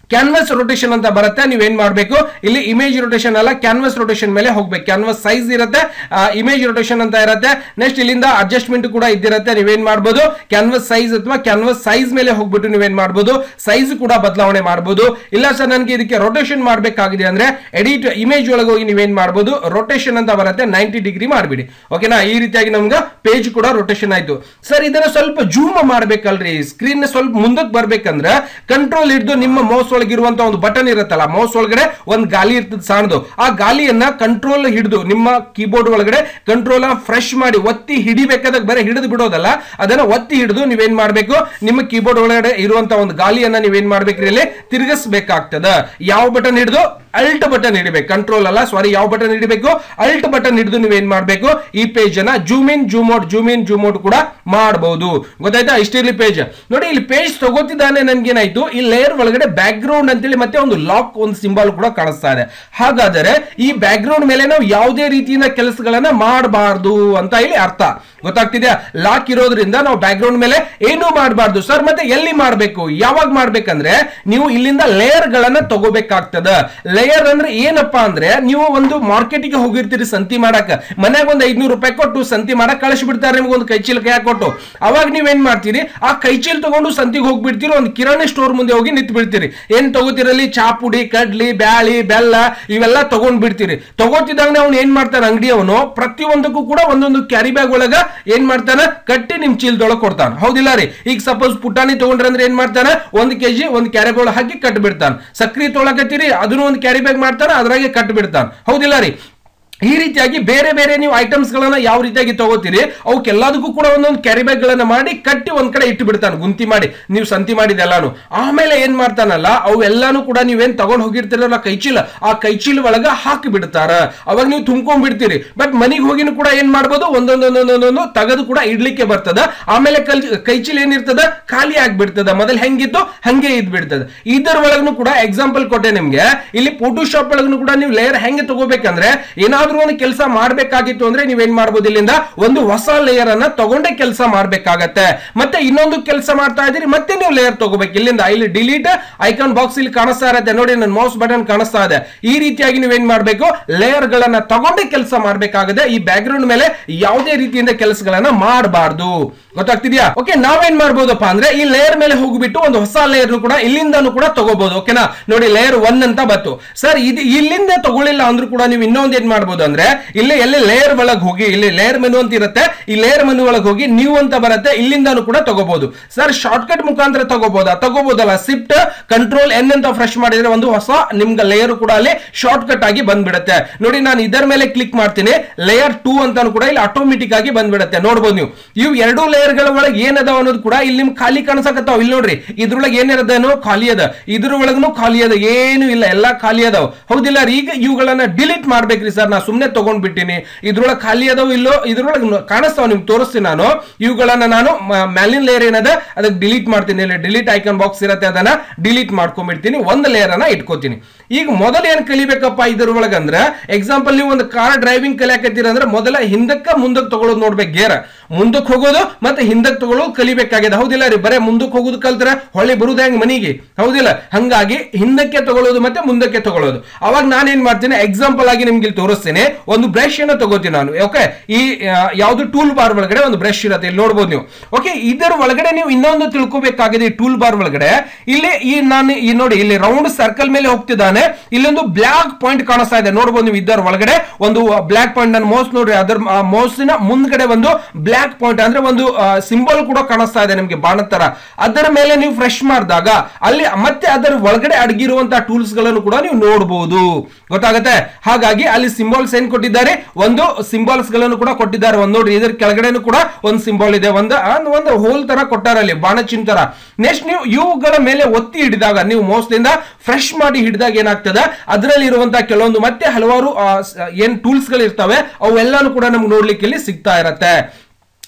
ಕ್ಯಾನ್ವಸ್ ರೊಟೇಷನ್ ಅಂತ ಬರುತ್ತೆ ನೀವೇನ್ ಮಾಡಬೇಕು ಇಲ್ಲಿ ಇಮೇಜ್ ರೊಟೇಷನ್ ಅಲ್ಲ ಕ್ಯಾನ್ವಸ್ ರೊಟೇಷನ್ ಮೇಲೆ ಹೋಗ್ಬೇಕು ಕ್ಯಾನ್ವಸ್ ಸೈಜ್ ಇರುತ್ತೆ ಇಮೇಜ್ ರೊಟೇಷನ್ ಅಂತ ಇರುತ್ತೆ ನೆಕ್ಸ್ಟ್ ಇಲ್ಲಿಂದ ಅಡ್ಜಸ್ಟ್ಮೆಂಟ್ ಕೂಡ ಇದ್ದಿರುತ್ತೆ ನೀವೇನ್ ಮಾಡ್ಬೋದು ಕ್ಯಾನ್ವಸ್ ಸೈಜ್ ಅಥವಾ ಕ್ಯಾನ್ವಸ್ ಸೈಜ್ ಮೇಲೆ ಹೋಗ್ಬಿಟ್ಟು ನೀವೇನ್ ಮಾಡ್ಬೋದು ಸೈಜ್ ಕೂಡ ಬದಲಾವಣೆ ಮಾಡ್ಬೋದು ಇಲ್ಲ ಸರ್ ನನಗೆ ಇದಕ್ಕೆ ರೊಟೇಷನ್ ಮಾಡಬೇಕಾಗಿದೆ ಅಂದ್ರೆ ಎಡಿಟ್ ಇಮೇಜ್ ಒಳಗೆ ಹೋಗಿ ನೀವೇನ್ ಮಾಡ್ಬೋದು ರೊಟೇಷನ್ ಅಂತ ಬರುತ್ತೆ ನೈಂಟಿ ಡಿಗ್ರಿ ಮಾಡ್ಬಿಡಿ ಓಕೆನಾ ಈ ರೀತಿಯಾಗಿ ನಮ್ಗೆ ಪೇಜ್ ಕೂಡ ರೊಟೇಷನ್ ಆಯ್ತು ಸರ್ ಇದನ್ನ ಸ್ವಲ್ಪ ಜೂಮ್ ಮಾಡ್ಬೇಕಲ್ರಿ ಸ್ಕ್ರೀನ್ ಸ್ವಲ್ಪ ಮುಂದಕ್ಕೆ ಬರ್ಬೇಕಂದ್ರೆ ಕಂಟ್ರೋಲ್ ಹಿಡಿದು ನಿಮ್ಮ ಮೌಸ್ ಒಳಗಿರುವಂತ ಒಂದು ಬಟನ್ ಇರುತ್ತಲ್ಲ ಮೌಸ್ ಒಳಗಡೆ ಒಂದು ಗಾಲಿ ಇರ್ತದೆ ಸಣ್ಣದು ಆ ಗಾಲಿಯನ್ನ ಕಂಟ್ರೋಲ್ ಹಿಡಿದು ನಿಮ್ಮ ಕೀಬೋರ್ಡ್ ಒಳಗಡೆ ಕಂಟ್ರೋಲ್ ಫ್ರೆಶ್ ಮಾಡಿ ಒತ್ತಿ ಹಿಡಿಬೇಕಾದಾಗ ಬರೀ ಹಿಡಿದು ಬಿಡೋದಲ್ಲ ಅದನ್ನ ಒತ್ತಿ ಹಿಡಿದು ನೀವೇನ್ ಮಾಡ್ಬೇಕು ನಿಮ್ಮ ಕೀಬೋರ್ಡ್ ಒಳಗಡೆ ಇರುವಂತ ಒಂದು ಗಾಲಿಯನ್ನ ನೀವೇನ್ ಮಾಡ್ಬೇಕ್ರಿ ಇಲ್ಲಿ ತಿರುಗಿಸ್ಬೇಕಾಗ್ತದ ಯಾವ ಬಟನ್ ಹಿಡಿದು ಅಲ್ಟ್ ಬಟನ್ ಹಿಡಿಬೇಕು ಕಂಟ್ರೋಲ್ ಅಲ್ಲ ಸಾರಿ ಯಾವ ಬಟನ್ ಹಿಡಿಬೇಕು ಅಲ್ಟ್ ಬಟನ್ ಹಿಡಿದು ನೀವೇನ್ ಮಾಡ್ಬೇಕು ಈ ಪೇಜ್ ಅನ್ನ zoom in zoom out zoom in zoom out ಕೂಡ ಮಾಡಬಹುದು ಗೊತ್ತಾಯ್ತಾ ಇಷ್ಟಿರ್ಲಿ ಪೇಜ್ ನೋಡಿ ಇಲ್ಲಿ ಪೇಜ್ ತಗೋತಿದ್ದಾನೆ ನನ್ಗೇನಾಯ್ತು ಈ ಲೇಯರ್ ಒಳಗಡೆ ಬ್ಯಾಕ್ ಗ್ರೌಂಡ್ ಅಂತೇಳಿ ಮತ್ತೆ ಒಂದು ಲಾಕ್ ಒಂದು ಸಿಂಬಲ್ ಕೂಡ ಕಾಣಿಸ್ತಾ ಇದೆ ಹಾಗಾದರೆ ಈ ಬ್ಯಾಕ್ ಗ್ರೌಂಡ್ ಮೇಲೆ ನಾವು ಯಾವುದೇ ರೀತಿಯಿಂದ ಕೆಲಸಗಳನ್ನ ಮಾಡಬಾರ್ದು ಅಂತ ಇಲ್ಲಿ ಅರ್ಥ ಗೊತ್ತಾಗ್ತಿದ್ಯಾ ಲಾಕ್ ಇರೋದ್ರಿಂದ ನಾವು ಬ್ಯಾಕ್ ಗ್ರೌಂಡ್ ಮೇಲೆ ಏನೂ ಮಾಡಬಾರ್ದು ಸರ್ ಮತ್ತೆ ಎಲ್ಲಿ ಮಾಡಬೇಕು ಯಾವಾಗ ಮಾಡ್ಬೇಕಂದ್ರೆ ನೀವು ಇಲ್ಲಿಂದ ಲೇಯರ್ ಗಳನ್ನ ತಗೋಬೇಕಾಗ್ತದ ಲೇಯರ್ ಅಂದ್ರೆ ಏನಪ್ಪಾ ಅಂದ್ರೆ ನೀವು ಒಂದು ಮಾರ್ಕೆಟಿಗೆ ಹೋಗಿರ್ತೀರಿ ಸಂತಿ ಮಾಡಕ್ ಮನ್ಯಾಗ ಒಂದು ಐದ್ನೂರು ರೂಪಾಯಿ ಕೊಟ್ಟು ಸಂತಿ ಮಾಡಕ್ ಕಳಿಸಿ ಬಿಡ್ತಾರೆ ನಿಮ್ಗೆ ಒಂದು ಕೈಚೀಲ ಕೈ ಕೊಟ್ಟು ಅವಾಗ ನೀವೇನ್ ಮಾಡ್ತೀರಿ ಆ ಕೈಚೀಲ್ ತಗೊಂಡು ಸಂತಿಗೆ ಹೋಗ್ಬಿಡ್ತೀರಿ ಒಂದು ಕಿರಾಣಿ ಸ್ಟೋರ್ ಮುಂದೆ ಹೋಗಿ ನಿಂತು ಬಿಡ್ತೀರಿ ಏನ್ ತಗೋತಿರಲ್ಲಿ ಚಾ ಪುಡಿ ಕಡ್ಲಿ ಬ್ಯಾಳಿ ಬೆಲ್ಲ ಇವೆಲ್ಲ ತಗೊಂಡ್ ಬಿಡ್ತೀರಿ ತಗೋತಿದ್ದಾಗ ಅವ್ನು ಏನ್ ಮಾಡ್ತಾನೆ ಅಂಗಡಿ ಅವನು ಪ್ರತಿಯೊಂದಕ್ಕೂ ಕೂಡ ಒಂದೊಂದು ಕ್ಯಾರಿ ಬ್ಯಾಗ್ ಒಳಗ ಏನ್ ಮಾಡ್ತಾನ ಕಟ್ಟಿ ನಿಮ್ ಚೀಲದೊಳಗೆ ಕೊಡ್ತಾನ ಹೌದಿಲ್ಲ ರೀ ಈಗ ಸಪೋಸ್ ಪುಟಾಣಿ ತಗೊಂಡ್ರೆ ಅಂದ್ರೆ ಏನ್ ಮಾಡ್ತಾನ ಒಂದ್ ಕೆಜಿ ಒಂದ್ ಕ್ಯಾರಿ ಬ್ಯಾಗ್ ಹಾಕಿ ಕಟ್ ಬಿಡ್ತಾನ ಸಕ್ರಿ ತೊಳಕತ್ತೀರಿ ಅದನ್ನು ಒಂದು ಕ್ಯಾರಿ ಬ್ಯಾಗ್ ಮಾಡ್ತಾನ ಅದ್ರಾಗೆ ಕಟ್ ಬಿಡ್ತಾನ ಹೌದಿಲ್ಲ ರೀ ಈ ರೀತಿಯಾಗಿ ಬೇರೆ ಬೇರೆ ನೀವು ಐಟಮ್ಸ್ ಗಳನ್ನ ಯಾವ ರೀತಿಯಾಗಿ ತಗೋತೀರಿ ಅವಕ್ಕೆಲ್ಲದಕ್ಕೂ ಕೂಡ ಒಂದೊಂದು ಕ್ಯಾರಿ ಬ್ಯಾಗ್ ಗಳನ್ನ ಮಾಡಿ ಕಟ್ಟಿ ಒಂದ್ ಕಡೆ ಇಟ್ಟು ಬಿಡ್ತಾನೆ ಗುಂತಿ ಮಾಡಿ ನೀವು ಸಂತಿ ಮಾಡಿದೆಲ್ಲಾನು ಆಮೇಲೆ ಏನ್ ಮಾಡ್ತಾನಲ್ಲ ಅವೆಲ್ಲಾನು ಕೂಡ ನೀವೇನ್ ತಗೊಂಡ್ ಹೋಗಿರ್ತೀರಲ್ಲ ಕೈಚೀಲ ಆ ಕೈಚೀಲ ಒಳಗ ಹಾಕಿ ಬಿಡ್ತಾರ ಅವಾಗ ನೀವು ತುಂಬ್ಕೊಂಡ್ ಬಿಡ್ತೀರಿ ಬಟ್ ಮನಿಗೆ ಹೋಗಿನೂ ಕೂಡ ಏನ್ ಮಾಡ್ಬೋದು ಒಂದೊಂದೊಂದೊಂದೊಂದು ತೆಗೆದು ಕೂಡ ಇಡ್ಲಿಕ್ಕೆ ಬರ್ತದ ಆಮೇಲೆ ಕಲ್ ಕೈಚೀಲ ಏನಿರ್ತದ ಖಾಲಿ ಆಗ್ಬಿಡ್ತದ ಮೊದಲು ಹೆಂಗಿತ್ತು ಹಂಗೆ ಇದ್ ಬಿಡ್ತದ ಇದರ ಒಳಗೂ ಕೂಡ ಎಕ್ಸಾಂಪಲ್ ಕೊಟ್ಟೆ ನಿಮ್ಗೆ ಇಲ್ಲಿ ಫೋಟೋಶಾಪ್ ಒಳಗೂ ಕೂಡ ನೀವು ಲೇಯರ್ ಹೆಂಗೆ ತಗೋಬೇಕಂದ್ರೆ ಏನಾದ್ರೂ ಒಂದು ಕೆಲಸ ಮಾಡ್ಬೇಕಾಗಿತ್ತು ಅಂದ್ರೆ ನೀವೇನ್ ಮಾಡ್ಬೋದು ಇಲ್ಲಿಂದ ಒಂದು ಹೊಸ ಲೇಯರ್ ಅನ್ನ ತಗೊಂಡೇ ಕೆಲಸ ಮಾಡ್ಬೇಕಾಗತ್ತೆ ಮತ್ತೆ ಇನ್ನೊಂದು ಕೆಲಸ ಮಾಡ್ತಾ ಇದೀರಿ ಮತ್ತೆ ನೀವು ಲೇಯರ್ ತಗೋಬೇಕು ಇಲ್ಲಿಂದ ಇಲ್ಲಿ ಡಿಲೀಟ್ ಐಕಾನ್ ಬಾಕ್ಸ್ ಇಲ್ಲಿ ಕಾಣಿಸ್ತಾ ಇರುತ್ತೆ ನೋಡಿ ನನ್ನ ಮೌಸ್ ಬಟನ್ ಕಾಣಿಸ್ತಾ ಇದೆ ಈ ರೀತಿಯಾಗಿ ನೀವೇನ್ ಮಾಡ್ಬೇಕು ಲೇಯರ್ ಗಳನ್ನ ತಗೊಂಡೇ ಕೆಲಸ ಮಾಡ್ಬೇಕಾಗದೆ ಈ ಬ್ಯಾಕ್ ಗ್ರೌಂಡ್ ಮೇಲೆ ಯಾವುದೇ ರೀತಿಯಿಂದ ಕೆಲಸಗಳನ್ನ ಮಾಡಬಾರ್ದು ಗೊತ್ತಾಗ್ತಿದ್ಯಾ ಓಕೆ ನಾವೇನ್ ಮಾಡ್ಬೋದಪ್ಪ ಅಂದ್ರೆ ಈ ಲೇಯರ್ ಮೇಲೆ ಹೋಗ್ಬಿಟ್ಟು ಒಂದು ಹೊಸ ಲೇಯರ್ ಕೂಡ ಇಲ್ಲಿಂದನೂ ಕೂಡ ತಗೋಬಹುದು ಓಕೆನಾ ನೋಡಿ ಲೇಯರ್ ಒನ್ ಅಂತ ಬಂತು ಸರ್ ಇದು ಇಲ್ಲಿಂದ ತಗೊಳ್ಳಿಲ್ಲ ಅಂದ್ರೂ ಕೂಡ ನೀವು ಇನ್ನೊಂದು ಏನ್ ಮಾಡ್ಬೋದು ಅಂದ್ರೆ ಇಲ್ಲಿ ಎಲ್ಲಿ ಲೇಯರ್ ಒಳಗೆ ಹೋಗಿ ಇಲ್ಲಿ ಲೇಯರ್ ಮೆನು ಅಂತ ಇರುತ್ತೆ ಈ ಲೇಯರ್ ಮೆನು ಒಳಗೆ ಹೋಗಿ ನೀವು ಅಂತ ಬರುತ್ತೆ ಇಲ್ಲಿಂದನೂ ಕೂಡ ತಗೋಬಹುದು ಸರ್ ಶಾರ್ಟ್ ಕಟ್ ಮುಖಾಂತರ ತಗೋಬಹುದಾ ತಗೋಬಹುದಲ್ಲ ಸಿಫ್ಟ್ ಕಂಟ್ರೋಲ್ ಎನ್ ಅಂತ ಫ್ರೆಶ್ ಮಾಡಿದ್ರೆ ಒಂದು ಹೊಸ ನಿಮ್ಗೆ ಲೇಯರ್ ಕೂಡ ಅಲ್ಲಿ ಶಾರ್ಟ್ ಕಟ್ ಆಗಿ ಬಂದ್ಬಿಡುತ್ತೆ ನೋಡಿ ನಾನು ಇದರ ಮೇಲೆ ಕ್ಲಿಕ್ ಮಾಡ್ತೀನಿ ಲೇಯರ್ ಟೂ ಅಂತಾನು ಕೂಡ ಇಲ್ಲಿ ಆಟೋಮೆಟಿಕ್ ಆಗಿ ಬಂದ್ಬಿಡುತ್ತೆ ನೋಡ್ಬೋದು ನೀವು ಇವು ಎರಡು ಲೇಯರ್ ಗಳ ಒಳಗೆ ಏನದಾವ ಅನ್ನೋದು ಕೂಡ ಇಲ್ಲಿ ನಿಮ್ಗೆ ಖಾಲಿ ಕಾಣಿಸಕತ್ತಾವ ಇಲ್ಲಿ ನೋಡ್ರಿ ಇದ್ರೊಳಗೆ ಏನಿರೋದೇನೋ ಖಾಲಿ ಅದ ಇದ್ರ ಒಳಗೂ ಖಾಲಿ ಅದ ಏನು ಇಲ್ಲ ಎಲ್ಲಾ ಖಾಲಿ ಅದಾವ ಹೌದಿಲ್ಲ ರೀ ಈಗ ಇವುಗಳನ್ನ ಡಿಲೀಟ್ ಮಾಡ್ಬೇಕ್ರಿ ಸರ್ ನಾ ಸುಮ್ನೆ ತಗೊಂಡ್ಬಿಟ್ಟಿನಿ ಇದ್ರೊಳಗೆ ಖಾಲಿ ಅದಾವ ಇಲ್ಲೋ ಇದ್ರೊಳಗೆ ನ- ಕಾಣಿಸ್ತಾವ ನಿಮ್ಗೆ ತೋರಿಸ್ತೀನಿ ನಾನು ಇವುಗಳನ್ನ ನಾನು ಮ- ಮ್ಯಾಲಿನ ಲೇಯರ್ ಏನದ ಅದಕ್ಕೆ ಡಿಲೀಟ್ ಮಾಡ್ತೀನಿ ಇಲ್ಲಿ ಡಿಲೀಟ್ ಐಕಾನ್ ಬಾಕ್ಸ್ ಇರತ್ತೆ ಅದನ್ನ ಡಿಲೀಟ್ ಮಾಡ್ಕೊಂಡ್ಬಿಡ್ತೀನಿ ಒಂದು ಲೇಯರ್ ಅನ್ನ ಇಟ್ಕೋತೀನಿ ಈಗ ಮೊದಲು ಏನ್ ಕಲಿಬೇಕಪ್ಪ ಇದ್ರ ಒಳಗೆ ಅಂದ್ರೆ ಎಕ್ಸಾಂಪಲ್ ನೀವು ಒಂದು ಕಾರ್ ಡ್ರೈವಿಂಗ್ ಕಲಿಯಾಕತ್ತೀರ ಅಂದ್ರೆ ಮೊದಲ ಹಿಂದಕ್ಕ ಮುಂದಕ್ಕೆ ತಗೊಳ್ಳೋದು ನೋಡ್ಬೇಕು ಗೇರ್ ಮುಂದಕ್ಕೆ ಹೋಗೋದು ಮತ್ತೆ ಹಿಂದಕ್ಕೆ ತಗೊಳ್ಳೋದು ಕಲಿಬೇಕಾಗಿದೆ ಹೌದಿಲ್ಲ ರೀ ಬರೇ ಮುಂದಕ್ಕೆ ಹೋಗೋದು ಕಲ್ತ್ರೆ ಹೊಳ್ಳಿ ಬರುದು ಹೆಂಗ್ ಮನಿಗೆ ಹೌದಿಲ್ಲ ಹಂಗಾಗಿ ಹಿಂದಕ್ಕೆ ತಗೊಳ್ಳೋದು ಮತ್ತೆ ಮುಂದಕ್ಕೆ ತಗೊಳ್ಳೋದು ಅವಾಗ ನಾನು ಏನ್ ಮಾಡ್ತೀನಿ ಎಕ್ಸಾಂಪಲ್ ಆಗಿ ನಿಮ್ಗೆ ಇಲ್ಲಿ ತೋರಿಸ್ತೇನೆ ಒಂದು ಬ್ರಷ್ ಅನ್ನ ತಗೋತೀನಿ ನಾನು ಓಕೆ ಈ ಆ, ಯಾವ್ದು ಟೂಲ್ ಬಾರ್ ಒಳಗಡೆ ಒಂದು ಬ್ರಷ್ ಇರುತ್ತೆ ಇಲ್ಲಿ ನೋಡ್ಬೋದು ನೀವು ಓಕೆ ಇದರ ಒಳಗಡೆ ನೀವು ಇನ್ನೊಂದು ತಿಳ್ಕೊಬೇಕಾಗಿದೆ ಈ ಟೂಲ್ ಬಾರ್ ಒಳಗಡೆ ಇಲ್ಲಿ ಈ ನಾನು ಈ ನೋಡಿ ಇಲ್ಲಿ ರೌಂಡ್ ಸರ್ಕಲ್ ಮೇಲೆ ಹೋಗ್ತಿದ್ದಾನೆ ಇಲ್ಲೊಂದು ಬ್ಲಾಕ್ ಪಾಯಿಂಟ್ ಕಾಣಿಸ್ತಾ ಇದೆ ನೋಡ್ಬೋದು ನೀವು ಇದರ ಒಳಗಡೆ ಒಂದು ಬ್ಲಾಕ್ ಪಾಯಿಂಟ್ ನನ್ನ ಮೌಸ್ ನೋಡ್ರಿ ಅದರ ಮೌಸಿನ ಮುಂದ್ಗಡೆ ಒಂದು ಬ್ಲಾಕ್ ಪಾಯಿಂಟ್ ಅಂದ್ರೆ ಒಂದು ಸಿಂಬಲ್ ಕೂಡ ಕಾಣಿಸ್ತಾ ಇದೆ ನಿಮ್ಗೆ ಬಾಣದ ತರ ಅದರ ಮೇಲೆ ನೀವು ಫ್ರೆಶ್ ಮಾಡಿದಾಗ ಅಲ್ಲಿ ಮತ್ತೆ ಅದರ ಒಳಗಡೆ ಅಡಗಿರುವಂತಹ ಟೂಲ್ಸ್ ಗಳನ್ನು ಕೂಡ ನೀವು ನೋಡಬಹುದು ಗೊತ್ತಾಗತ್ತೆ ಹಾಗಾಗಿ ಅಲ್ಲಿ ಸಿಂಬಲ್ಸ್ ಏನ್ ಕೊಟ್ಟಿದ್ದಾರೆ ಒಂದು ಸಿಂಬಲ್ಸ್ ಗಳನ್ನು ಕೂಡ ಕೊಟ್ಟಿದ್ದಾರೆ ಒಂದ್ ನೋಡ್ರಿ ಇದರ ಕೆಳಗಡೆನೂ ಕೂಡ ಒಂದು ಸಿಂಬಲ್ ಇದೆ ಒಂದು ಆ, ಒಂದು ಹೋಲ್ ತರ ಕೊಟ್ಟಾರ ಅಲ್ಲಿ ಬಾಣಚಿನ್ ತರ ನೆಕ್ಸ್ಟ್ ನೀವು ಇವುಗಳ ಮೇಲೆ ಒತ್ತಿ ಹಿಡಿದಾಗ ನೀವು ಮೌಸ್ಲಿಂದ ಫ್ರೆಶ್ ಮಾಡಿ ಹಿಡಿದಾಗ ಏನಾಗ್ತದೆ ಅದರಲ್ಲಿ ಇರುವಂತಹ ಕೆಲವೊಂದು ಮತ್ತೆ ಹಲವಾರು ಆ, ಸ- ಏನ್ ಟೂಲ್ಸ್ ಗಳು ಇರ್ತವೆ ಅವೆಲ್ಲಾನು ಕೂಡ ನಮ್ಗೆ ನೋಡ್ಲಿಕ್ಕೆ ಇಲ್ಲಿ ಸಿಗ್ತಾ ಇರತ್ತೆ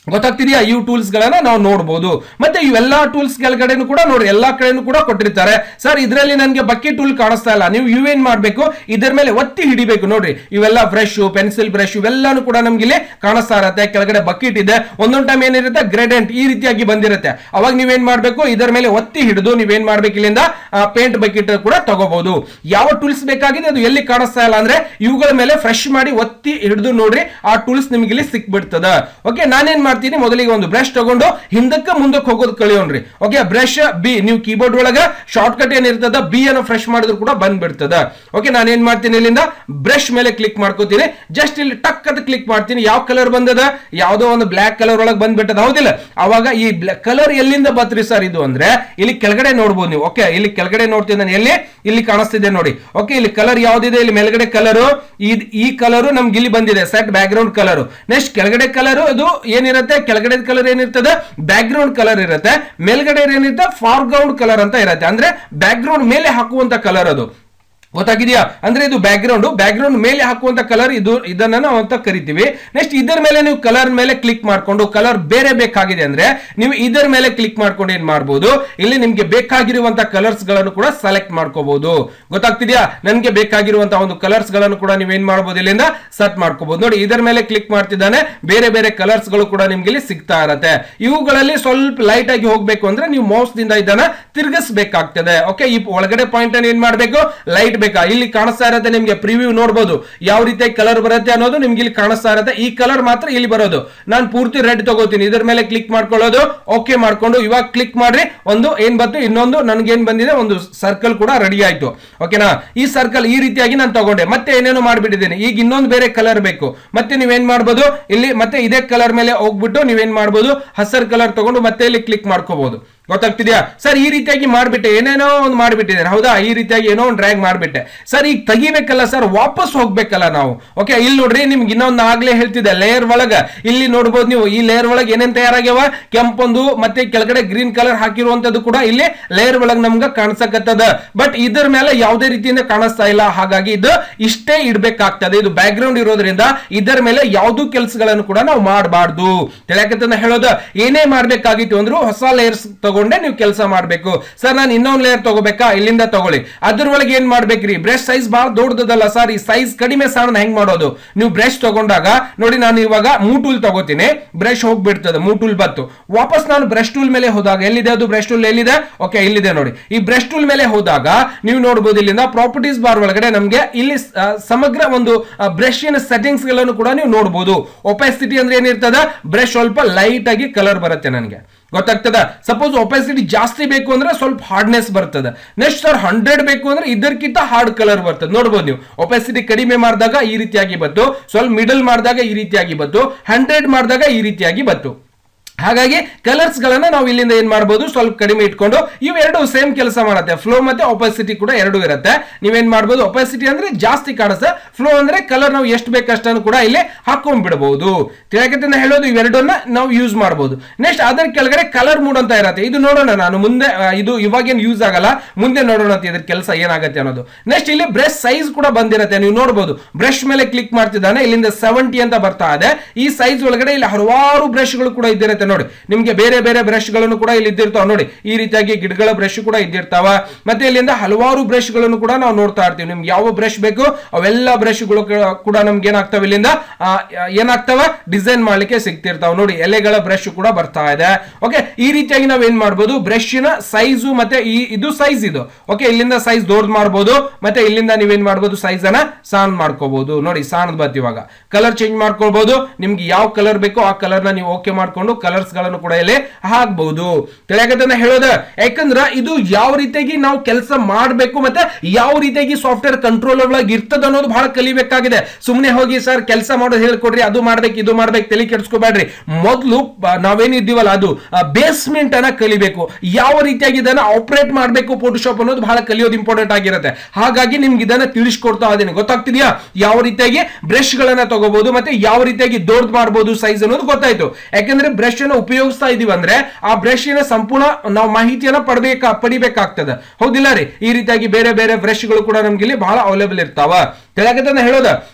ಗೊತ್ತಾಗ್ತಿದೆಯಾ ಇವು ಟೂಲ್ಸ್ ಗಳನ್ನ ನಾವು ನೋಡಬಹುದು ಮತ್ತೆ ಇವೆಲ್ಲಾ ಟೂಲ್ಸ್ ಕೆಳಗಡೆನು ಕೂಡ ನೋಡಿ ಎಲ್ಲಾ ಕಡೆನೂ ಕೂಡ ಕೊಟ್ಟಿರ್ತಾರೆ ಸರ್ ಇದರಲ್ಲಿ ನನಗೆ ಬಕ್ಕಿ ಟೂಲ್ ಕಾಣಿಸ್ತಾ ಇಲ್ಲ ನೀವು ಇವೇನ್ ಮಾಡ್ಬೇಕು ಇದರ ಮೇಲೆ ಒತ್ತಿ ಹಿಡಿಬೇಕು ನೋಡ್ರಿ ಇವೆಲ್ಲ ಬ್ರಷ್ ಪೆನ್ಸಿಲ್ ಬ್ರಷ್ ಇವೆಲ್ಲಾನು ಕೂಡ ನಮ್ಗೆ ಇಲ್ಲಿ ಕಾಣಿಸ್ತಾ ಇರತ್ತೆ ಕೆಳಗಡೆ ಬಕೆಟ್ ಇದೆ ಒಂದೊಂದು ಟೈಮ್ ಏನಿರುತ್ತೆ ಗ್ರೇಡೆಂಟ್ ಈ ರೀತಿಯಾಗಿ ಬಂದಿರುತ್ತೆ ಅವಾಗ ನೀವೇನ್ ಮಾಡ್ಬೇಕು ಇದರ ಮೇಲೆ ಒತ್ತಿ ಹಿಡಿದು ನೀವೇನ್ ಮಾಡ್ಬೇಕು ಇಲ್ಲಿಂದ ಪೇಂಟ್ ಬಕೆಟ್ ಕೂಡ ತಗೋಬಹುದು ಯಾವ ಟೂಲ್ಸ್ ಬೇಕಾಗಿದೆ ಅದು ಎಲ್ಲಿ ಕಾಣಿಸ್ತಾ ಇಲ್ಲ ಅಂದ್ರೆ ಇವುಗಳ ಮೇಲೆ ಫ್ರೆಶ್ ಮಾಡಿ ಒತ್ತಿ ಹಿಡಿದು ನೋಡ್ರಿ ಆ ಟೂಲ್ಸ್ ನಿಮ್ಗೆ ಇಲ್ಲಿ ಸಿಕ್ಬಿಡ್ತದ ಓಕೆ ನಾನೇನ್ ಮಾಡ್ತೀನಿ ಮೊದಲಿಗೆ ಒಂದು ಬ್ರಷ್ ತಗೊಂಡು ಹಿಂದಕ್ಕೆ ಮುಂದಕ್ಕೆ ಹೋಗೋದು ಕಳಿಯೋಣ್ರಿ ಓಕೆ ಬ್ರಷ್ ಬಿ ನೀವು ಕೀಬೋರ್ಡ್ ಒಳಗ ಶಾರ್ಟ್ ಕಟ್ ಏನಿರ್ತದ ಬಿ ಅನ್ನು ಫ್ರೆಶ್ ಮಾಡಿದ್ರು ಕೂಡ ಬಂದ್ಬಿಡ್ತದ ಓಕೆ ನಾನು ಏನ್ ಮಾಡ್ತೀನಿ ಇಲ್ಲಿಂದ ಬ್ರಷ್ ಮೇಲೆ ಕ್ಲಿಕ್ ಮಾಡ್ಕೋತೀನಿ ಜಸ್ಟ್ ಇಲ್ಲಿ ಟಕ್ ಅಂತ ಕ್ಲಿಕ್ ಮಾಡ್ತೀನಿ ಯಾವ ಕಲರ್ ಬಂದದ ಯಾವ್ದೋ ಒಂದು ಬ್ಲಾಕ್ ಕಲರ್ ಒಳಗೆ ಬಂದ್ಬಿಟ್ಟದ ಹೌದಿಲ್ಲ ಅವಾಗ ಈ ಕಲರ್ ಎಲ್ಲಿಂದ ಬತ್ರಿ ಸರ್ ಇದು ಅಂದ್ರೆ ಇಲ್ಲಿ ಕೆಳಗಡೆ ನೋಡ್ಬೋದು ನೀವು ಓಕೆ ಇಲ್ಲಿ ಕೆಳಗಡೆ ನೋಡ್ತೀನಿ ನಾನು ಎಲ್ಲಿ ಇಲ್ಲಿ ಕಾಣಿಸ್ತಿದೆ ನೋಡಿ ಓಕೆ ಇಲ್ಲಿ ಕಲರ್ ಯಾವ್ದಿದೆ ಇಲ್ಲಿ ಮೇಲ್ಗಡೆ ಕಲರು ಈ ಕಲರು ನಮ್ಗೆ ಇಲ್ಲಿ ಬಂದಿದೆ set background colour next ಕೆಳಗಡೆ ಕಲರ್ ಅದು ಏನಿರುತ್ತೆ ಕೆಳಗಡೆ ಕಲರ್ ಏನಿರ್ತದೆ ಬ್ಯಾಕ್ ಗ್ರೌಂಡ್ ಕಲರ್ ಇರುತ್ತೆ ಮೇಲ್ಗಡೆ ಏನಿರುತ್ತೆ ಫಾರ್ ಗ್ರೌಂಡ್ ಕಲರ್ ಅಂತ ಇರುತ್ತೆ ಅಂದ್ರೆ ಬ್ಯಾಕ್ ಗ್ರೌಂಡ್ ಮೇಲೆ ಹಾಕುವಂತ ಕಲರ್ ಅದು ಗೊತ್ತಾಗಿದೆಯಾ ಅಂದ್ರೆ ಇದು ಬ್ಯಾಕ್ ಗ್ರೌಂಡ್ ಬ್ಯಾಕ್ ಗ್ರೌಂಡ್ ಮೇಲೆ ಹಾಕುವಂತ ಕಲರ್ ಇದು ಇದನ್ನ ನಾವು ಅಂತ ಕರಿತೀವಿ ನೆಕ್ಸ್ಟ್ ಇದರ ಮೇಲೆ ನೀವು ಕಲರ್ ಮೇಲೆ ಕ್ಲಿಕ್ ಮಾಡ್ಕೊಂಡು ಕಲರ್ ಬೇರೆ ಬೇಕಾಗಿದೆ ಅಂದ್ರೆ ನೀವು ಇದರ ಮೇಲೆ ಕ್ಲಿಕ್ ಮಾಡ್ಕೊಂಡು ಏನ್ ಮಾಡಬಹುದು ಇಲ್ಲಿ ನಿಮ್ಗೆ ಬೇಕಾಗಿರುವಂತ ಕಲರ್ಸ್ ಗಳನ್ನು ಕೂಡ ಸೆಲೆಕ್ಟ್ ಮಾಡ್ಕೋಬಹುದು ಗೊತ್ತಾಗ್ತಿದ್ಯಾ ನನ್ಗೆ ಬೇಕಾಗಿರುವಂತಹ ಒಂದು ಕಲರ್ಸ್ ಗಳನ್ನು ಕೂಡ ನೀವು ಏನ್ ಮಾಡಬಹುದು ಇಲ್ಲಿಂದ ಸೆಟ್ ಮಾಡ್ಕೋಬಹುದು ನೋಡಿ ಇದರ ಮೇಲೆ ಕ್ಲಿಕ್ ಮಾಡ್ತಿದ್ದಾನೆ ಬೇರೆ ಬೇರೆ ಕಲರ್ಸ್ ಗಳು ಕೂಡ ನಿಮ್ಗೆ ಇಲ್ಲಿ ಸಿಗ್ತಾ ಇರತ್ತೆ ಇವುಗಳಲ್ಲಿ ಸ್ವಲ್ಪ ಲೈಟ್ ಆಗಿ ಹೋಗ್ಬೇಕು ಅಂದ್ರೆ ನೀವು ಮೌಸ್ ದಿಂದ ಇದನ್ನ ತಿರುಗಿಸಬೇಕಾಗ್ತದೆ ಓಕೆ ಈ ಒಳಗಡೆ ಪಾಯಿಂಟ್ ಅನ್ನು ಏನ್ ಮಾಡ್ಬೇಕು ಲೈಟ್ ಬೇಕಾ ಇಲ್ಲಿ ಕಾಣಿಸ್ತಾ ಇರತ್ತೆ ನಿಮ್ಗೆ ಪ್ರಿವ್ಯೂ ನೋಡಬಹುದು ಯಾವ ರೀತಿ ಕಲರ್ ಬರುತ್ತೆ ಅನ್ನೋದು ನಿಮ್ಗೆ ಇಲ್ಲಿ ಕಾಣಿಸ್ತಾ ಇರತ್ತೆ ಈ ಕಲರ್ ಮಾತ್ರ ಇಲ್ಲಿ ಬರೋದು ನಾನು ಪೂರ್ತಿ ರೆಡ್ ತಗೋತೀನಿ ಇದರ ಮೇಲೆ ಕ್ಲಿಕ್ ಮಾಡ್ಕೊಳ್ಳೋದು ಓಕೆ ಮಾಡ್ಕೊಂಡು ಇವಾಗ ಕ್ಲಿಕ್ ಮಾಡ್ರಿ ಒಂದು ಏನ್ ಬಂತು ಇನ್ನೊಂದು ನನ್ಗೆ ಏನ್ ಬಂದಿದೆ ಒಂದು ಸರ್ಕಲ್ ಕೂಡ ರೆಡಿ ಆಯ್ತು ಓಕೆನಾ ಈ ಸರ್ಕಲ್ ಈ ರೀತಿಯಾಗಿ ನಾನು ತಗೊಂಡೆ ಮತ್ತೆ ಏನೇನೋ ಮಾಡ್ಬಿಟ್ಟಿದ್ದೀನಿ ಈಗ ಇನ್ನೊಂದು ಬೇರೆ ಕಲರ್ ಬೇಕು ಮತ್ತೆ ನೀವೇನ್ ಮಾಡ್ಬೋದು ಇಲ್ಲಿ ಮತ್ತೆ ಇದೇ ಕಲರ್ ಮೇಲೆ ಹೋಗ್ಬಿಟ್ಟು ನೀವೇನ್ ಮಾಡ್ಬೋದು ಹಸರ್ ಕಲರ್ ತಗೊಂಡು ಮತ್ತೆ ಇಲ್ಲಿ ಕ್ಲಿಕ್ ಮಾಡ್ಕೋಬಹುದು ಗೊತ್ತಾಗ್ತಿದ್ಯಾ ಸರ್ ಈ ರೀತಿಯಾಗಿ ಮಾಡ್ಬಿಟ್ಟೆ ಏನೇನೋ ಒಂದು ಮಾಡ್ಬಿಟ್ಟಿದ್ದೇನೆ ಹೌದಾ ಈ ರೀತಿಯಾಗಿ ಏನೋ ಒಂದು ಡ್ರ್ಯಾಗ್ ಮಾಡ್ಬಿಟ್ಟೆ ಸರ್ ಈಗ ತೆಗಿಬೇಕಲ್ಲ ಸರ್ ವಾಪಸ್ ಹೋಗ್ಬೇಕಲ್ಲ ನಾವು ಓಕೆ ಇಲ್ಲಿ ನೋಡ್ರಿ ನಿಮ್ಗೆ ಇನ್ನೊಂದು ಆಗ್ಲೇ ಹೇಳ್ತಿದ್ದೆ ಲೇಯರ್ ಒಳಗ ಇಲ್ಲಿ ನೋಡ್ಬೋದು ನೀವು ಈ ಲೇಯರ್ ಒಳಗೆ ಏನೇನ್ ತಯಾರಾಗ್ಯಾವ ಕೆಂಪೊಂದು ಮತ್ತೆ ಕೆಳಗಡೆ ಗ್ರೀನ್ ಕಲರ್ ಹಾಕಿರುವಂತದ್ದು ಕೂಡ ಇಲ್ಲಿ ಲೇಯರ್ ಒಳಗೆ ನಮ್ಗೆ ಕಾಣಿಸಕತ್ತದ ಬಟ್ ಇದ್ರ ಮೇಲೆ ಯಾವುದೇ ರೀತಿಯಿಂದ ಕಾಣಿಸ್ತಾ ಇಲ್ಲ ಹಾಗಾಗಿ ಇದು ಇಷ್ಟೇ ಇಡ್ಬೇಕಾಗ್ತದೆ ಇದು ಬ್ಯಾಕ್ ಗ್ರೌಂಡ್ ಇರೋದ್ರಿಂದ ಇದರ ಮೇಲೆ ಯಾವ್ದು ಕೆಲಸಗಳನ್ನು ಕೂಡ ನಾವು ಮಾಡಬಾರ್ದು ತಿಳಿಯಕತ್ತ ಹೇಳೋದು ಏನೇ ಮಾಡ್ಬೇಕಾಗಿತ್ತು ಅಂದ್ರೂ ಹೊಸ ಲೇಯರ್ಸ್ ತಗೊಂಡೆ ನೀವು ಕೆಲಸ ಮಾಡಬೇಕು ಸರ್ ನಾನು ಇನ್ನೊಂದು ಲೇಯರ್ ತಗೋಬೇಕಾ ಇಲ್ಲಿಂದ ತಗೊಳ್ಳಿ ಅದ್ರೊಳಗೆ ಏನ್ ಮಾಡ್ಬೇಕ್ರಿ ಬ್ರಷ್ ಸೈಜ್ ಬಹಳ ದೊಡ್ಡದಲ್ಲ ಸರ್ ಈ ಸೈಜ್ ಕಡಿಮೆ ಸಣ್ಣ ಹೆಂಗ್ ಮಾಡೋದು ನೀವು ಬ್ರಷ್ ತಗೊಂಡಾಗ ನೋಡಿ ನಾನು ಇವಾಗ ಮೂ ಟೂಲ್ ತಗೋತೀನಿ ಬ್ರಷ್ ಹೋಗ್ಬಿಡ್ತದೆ ಮೂ ಟೂಲ್ ಬತ್ತು ವಾಪಸ್ ನಾನು ಬ್ರಷ್ ಟೂಲ್ ಮೇಲೆ ಹೋದಾಗ ಎಲ್ಲಿದೆ ಅದು ಬ್ರಷ್ ಟೂಲ್ ಎಲ್ಲಿದೆ ಓಕೆ ಇಲ್ಲಿದೆ ನೋಡಿ ಈ ಬ್ರಷ್ ಟೂಲ್ ಮೇಲೆ ಹೋದಾಗ ನೀವು ನೋಡಬಹುದು ಇಲ್ಲಿಂದ ಪ್ರಾಪರ್ಟೀಸ್ ಬಾರ್ ಒಳಗಡೆ ನಮಗೆ ಇಲ್ಲಿ ಆ, ಸಮಗ್ರ ಒಂದು ಬ್ರಷಿನ ಸೆಟ್ಟಿಂಗ್ಸ್ ಗಳನ್ನು ಕೂಡ ನೀವು ನೋಡಬಹುದು ಒಪಾಸಿಟಿ ಅಂದ್ರೆ ಏನಿರ್ತದ ಬ್ರಷ್ ಸ್ವಲ್ಪ ಲೈಟ್ ಆಗಿ ಕಲರ್ ಬರುತ್ತೆ ನನಗೆ ಗೊತ್ತಾಗ್ತದ ಸಪೋಸ್ ಒಪಾಸಿಟಿ ಜಾಸ್ತಿ ಬೇಕು ಅಂದ್ರೆ ಸ್ವಲ್ಪ ಹಾರ್ಡ್ನೆಸ್ ಬರ್ತದೆ ನೆಕ್ಸ್ಟ್ ಸರ್ ಹಂಡ್ರೆಡ್ ಬೇಕು ಅಂದ್ರೆ ಇದಕ್ಕಿಂತ ಹಾರ್ಡ್ ಕಲರ್ ಬರ್ತದೆ ನೋಡ್ಬೋದು ನೀವು ಒಪಾಸಿಟಿ ಕಡಿಮೆ ಮಾಡಿದಾಗ ಈ ರೀತಿಯಾಗಿ ಬತ್ತು ಸ್ವಲ್ಪ ಮಿಡಲ್ ಮಾಡಿದಾಗ ಈ ರೀತಿಯಾಗಿ ಬತ್ತು ಹಂಡ್ರೆಡ್ ಮಾಡಿದಾಗ ಈ ರೀತಿಯಾಗಿ ಬತ್ತು ಹಾಗಾಗಿ ಕಲರ್ಸ್ ಗಳನ್ನ ನಾವು ಇಲ್ಲಿಂದ ಏನ್ ಮಾಡಬಹುದು ಸ್ವಲ್ಪ ಕಡಿಮೆ ಇಟ್ಕೊಂಡು ಇವೆರಡು ಸೇಮ್ ಕೆಲಸ ಮಾಡುತ್ತೆ ಫ್ಲೋ ಮತ್ತೆ ಒಪಾಸಿಟಿ ಕೂಡ ಎರಡು ಇರುತ್ತೆ ನೀವೇನ್ ಮಾಡಬಹುದು ಒಪಾಸಿಟಿ ಅಂದ್ರೆ ಜಾಸ್ತಿ ಕಾಣಿಸುತ್ತೆ ಫ್ಲೋ ಅಂದ್ರೆ ಕಲರ್ ನಾವು ಎಷ್ಟು ಬೇಕಷ್ಟನ್ನು ಕೂಡ ಇಲ್ಲಿ ಹಾಕೊಂಡ್ಬಿಡಬಹುದು ತಿಳಕತ್ತೆ ಹೇಳೋದು ಇವೆರಡನ್ನ ನಾವು ಯೂಸ್ ಮಾಡಬಹುದು ನೆಕ್ಸ್ಟ್ ಅದರ ಕೆಳಗಡೆ ಕಲರ್ ಮೂಡ್ ಅಂತ ಇರುತ್ತೆ ಇದು ನೋಡೋಣ ನಾನು ಮುಂದೆ ಆ, ಇದು ಇವಾಗೇನು ಯೂಸ್ ಆಗಲ್ಲ ಮುಂದೆ ನೋಡೋಣ ಅಂತ ಇದ್ರ ಕೆಲಸ ಏನಾಗುತ್ತೆ ಅನ್ನೋದು ನೆಕ್ಸ್ಟ್ ಇಲ್ಲಿ ಬ್ರಷ್ ಸೈಜ್ ಕೂಡ ಬಂದಿರುತ್ತೆ ನೀವು ನೋಡಬಹುದು ಬ್ರಷ್ ಮೇಲೆ ಕ್ಲಿಕ್ ಮಾಡ್ತಿದ್ದಾನೆ ಇಲ್ಲಿಂದ ಸೆವೆಂಟಿ ಅಂತ ಬರ್ತಾ ಇದೆ ಈ ಸೈಜ್ ಒಳಗಡೆ ಇಲ್ಲಿ ಹಲವಾರು ಬ್ರಷ್ಗಳು ಕೂಡ ಇದ್ದಿರುತ್ತೆ ನೋಡಿ ನಿಮ್ಗೆ ಬೇರೆ ಬೇರೆ ಬ್ರಷ್ ಗಳನ್ನು ಕೂಡ ಇಲ್ಲಿ ಇದ್ದಿರ್ತಾವ ನೋಡಿ ಈ ರೀತಿಯಾಗಿ ಗಿಡಗಳ ಬ್ರಷ್ ಕೂಡ ಇದ್ದಿರ್ತಾವ ಮತ್ತೆ ಇಲ್ಲಿಂದ ಹಲವಾರು ಬ್ರಷ್ ಗಳನ್ನು ಕೂಡ ನಾವು ನೋಡ್ತಾ ಇರ್ತೀವಿ ನಿಮ್ಗೆ ಯಾವ ಬ್ರಷ್ ಬೇಕು ಅವೆಲ್ಲ ಬ್ರಷ್ಗಳು ಕೂಡ ನಮ್ಗೆ ಏನಾಗ್ತವೆ ಇಲ್ಲಿಂದ ಆ, ಏನಾಗ್ತವ ಡಿಸೈನ್ ಮಾಡ್ಲಿಕ್ಕೆ ಸಿಗ್ತಿರ್ತಾವ ನೋಡಿ ಎಲೆಗಳ ಬ್ರಷ್ ಕೂಡ ಬರ್ತಾ ಇದೆ ಓಕೆ ಈ ರೀತಿಯಾಗಿ ನಾವ್ ಏನ್ ಮಾಡ್ಬೋದು ಬ್ರಷ್ನ ಸೈಜು ಮತ್ತೆ ಈ ಇದು ಸೈಜ್ ಇದು ಓಕೆ ಇಲ್ಲಿಂದ ಸೈಜ್ ದೊಡ್ಡ ಮಾಡ್ಬೋದು ಮತ್ತೆ ಇಲ್ಲಿಂದ ನೀವೇನ್ ಮಾಡ್ಬೋದು ಸೈಜ್ ಅನ್ನ ಸಾನ್ ಮಾಡ್ಕೋಬಹುದು ನೋಡಿ ಸಾಣದ್ ಬತ್ ಇವಾಗ ಕಲರ್ ಚೇಂಜ್ ಮಾಡ್ಕೊಳ್ಬಹುದು ನಿಮ್ಗೆ ಯಾವ ಕಲರ್ ಬೇಕೋ ಆ ಕಲರ್ ನ ನೀವು ಓಕೆ ಮಾಡ್ಕೊಂಡು ಕಲರ್ಸ್ ಗಳನ್ನು ಕೂಡ ಇಲ್ಲಿ ಹಾಕ್ಬಹುದು ತಿಳಿಯಾಗತ್ತೆ ಹೇಳೋದ ಯಾಕಂದ್ರ ಇದು ಯಾವ ರೀತಿಯಾಗಿ ನಾವು ಕೆಲಸ ಮಾಡಬೇಕು ಮತ್ತೆ ಯಾವ ರೀತಿಯಾಗಿ ಸಾಫ್ಟ್ವೇರ್ ಕಂಟ್ರೋಲ್ ಒಳಗೆ ಇರ್ತದ ಅನ್ನೋದು ಬಹಳ ಕಲಿಬೇಕಾಗಿದೆ ಸುಮ್ಮನೆ ಹೋಗಿ ಸರ್ ಕೆಲಸ ಮಾಡೋದು ಹೇಳ್ಕೊಡ್ರಿ ಅದು ಮಾಡ್ಬೇಕು ಇದು ಮಾಡ್ಬೇಕು ತಲೆ ಕೆಡಿಸ್ಕೋಬೇಡ್ರಿ ಮೊದಲು ನಾವೇನಿದ್ದೀವಲ್ಲ ಅದು ಬೇಸ್ಮೆಂಟ್ ಅನ್ನ ಕಲಿಬೇಕು ಯಾವ ರೀತಿಯಾಗಿ ಇದನ್ನ ಆಪರೇಟ್ ಮಾಡಬೇಕು ಫೋಟೋಶಾಪ್ ಅನ್ನೋದು ಬಹಳ ಕಲಿಯೋದು ಇಂಪಾರ್ಟೆಂಟ್ ಆಗಿರುತ್ತೆ ಹಾಗಾಗಿ ನಿಮ್ಗೆ ಇದನ್ನ ತಿಳಿಸ್ಕೊಡ್ತಾ ಇದ್ದೀನಿ ಗೊತ್ತಾಗ್ತಿದ್ಯಾ ಯಾವ ರೀತಿಯಾಗಿ ಬ್ರಷ್ ಗಳನ್ನ ತಗೋಬಹುದು ಮತ್ತೆ ಯಾವ ರೀತಿಯಾಗಿ ದೊಡ್ಡ ಮಾಡಬಹುದು ಸೈಜ್ ಅನ್ನೋದು ಗೊತ್ತಾಯ್ತು ಯಾಕಂದ್ರೆ ಬ್ರಷ್ ಅನ್ನ ಉಪಯೋಗಿಸ್ತಾ ಇದೀವಿ ಅಂದ್ರೆ ಆ ಬ್ರಷ್ ನ ಸಂಪೂರ್ಣ ನಾವು ಮಾಹಿತಿಯನ್ನ ಪಡ್ಬೇಕಾ ಪಡಿಬೇಕಾಗ್ತದೆ ಹೌದಿಲ್ಲ ರೀ ಈ ರೀತಿಯಾಗಿ ಬೇರೆ ಬೇರೆ ಬ್ರಷ್ಗಳು ಕೂಡ ನಮ್ಗೆ ಇಲ್ಲಿ ಬಹಳ ಅವೈಲೇಬಲ್ ಇರ್ತಾವ ತೆಳಗದನ್ನ ಹೇಳೋದ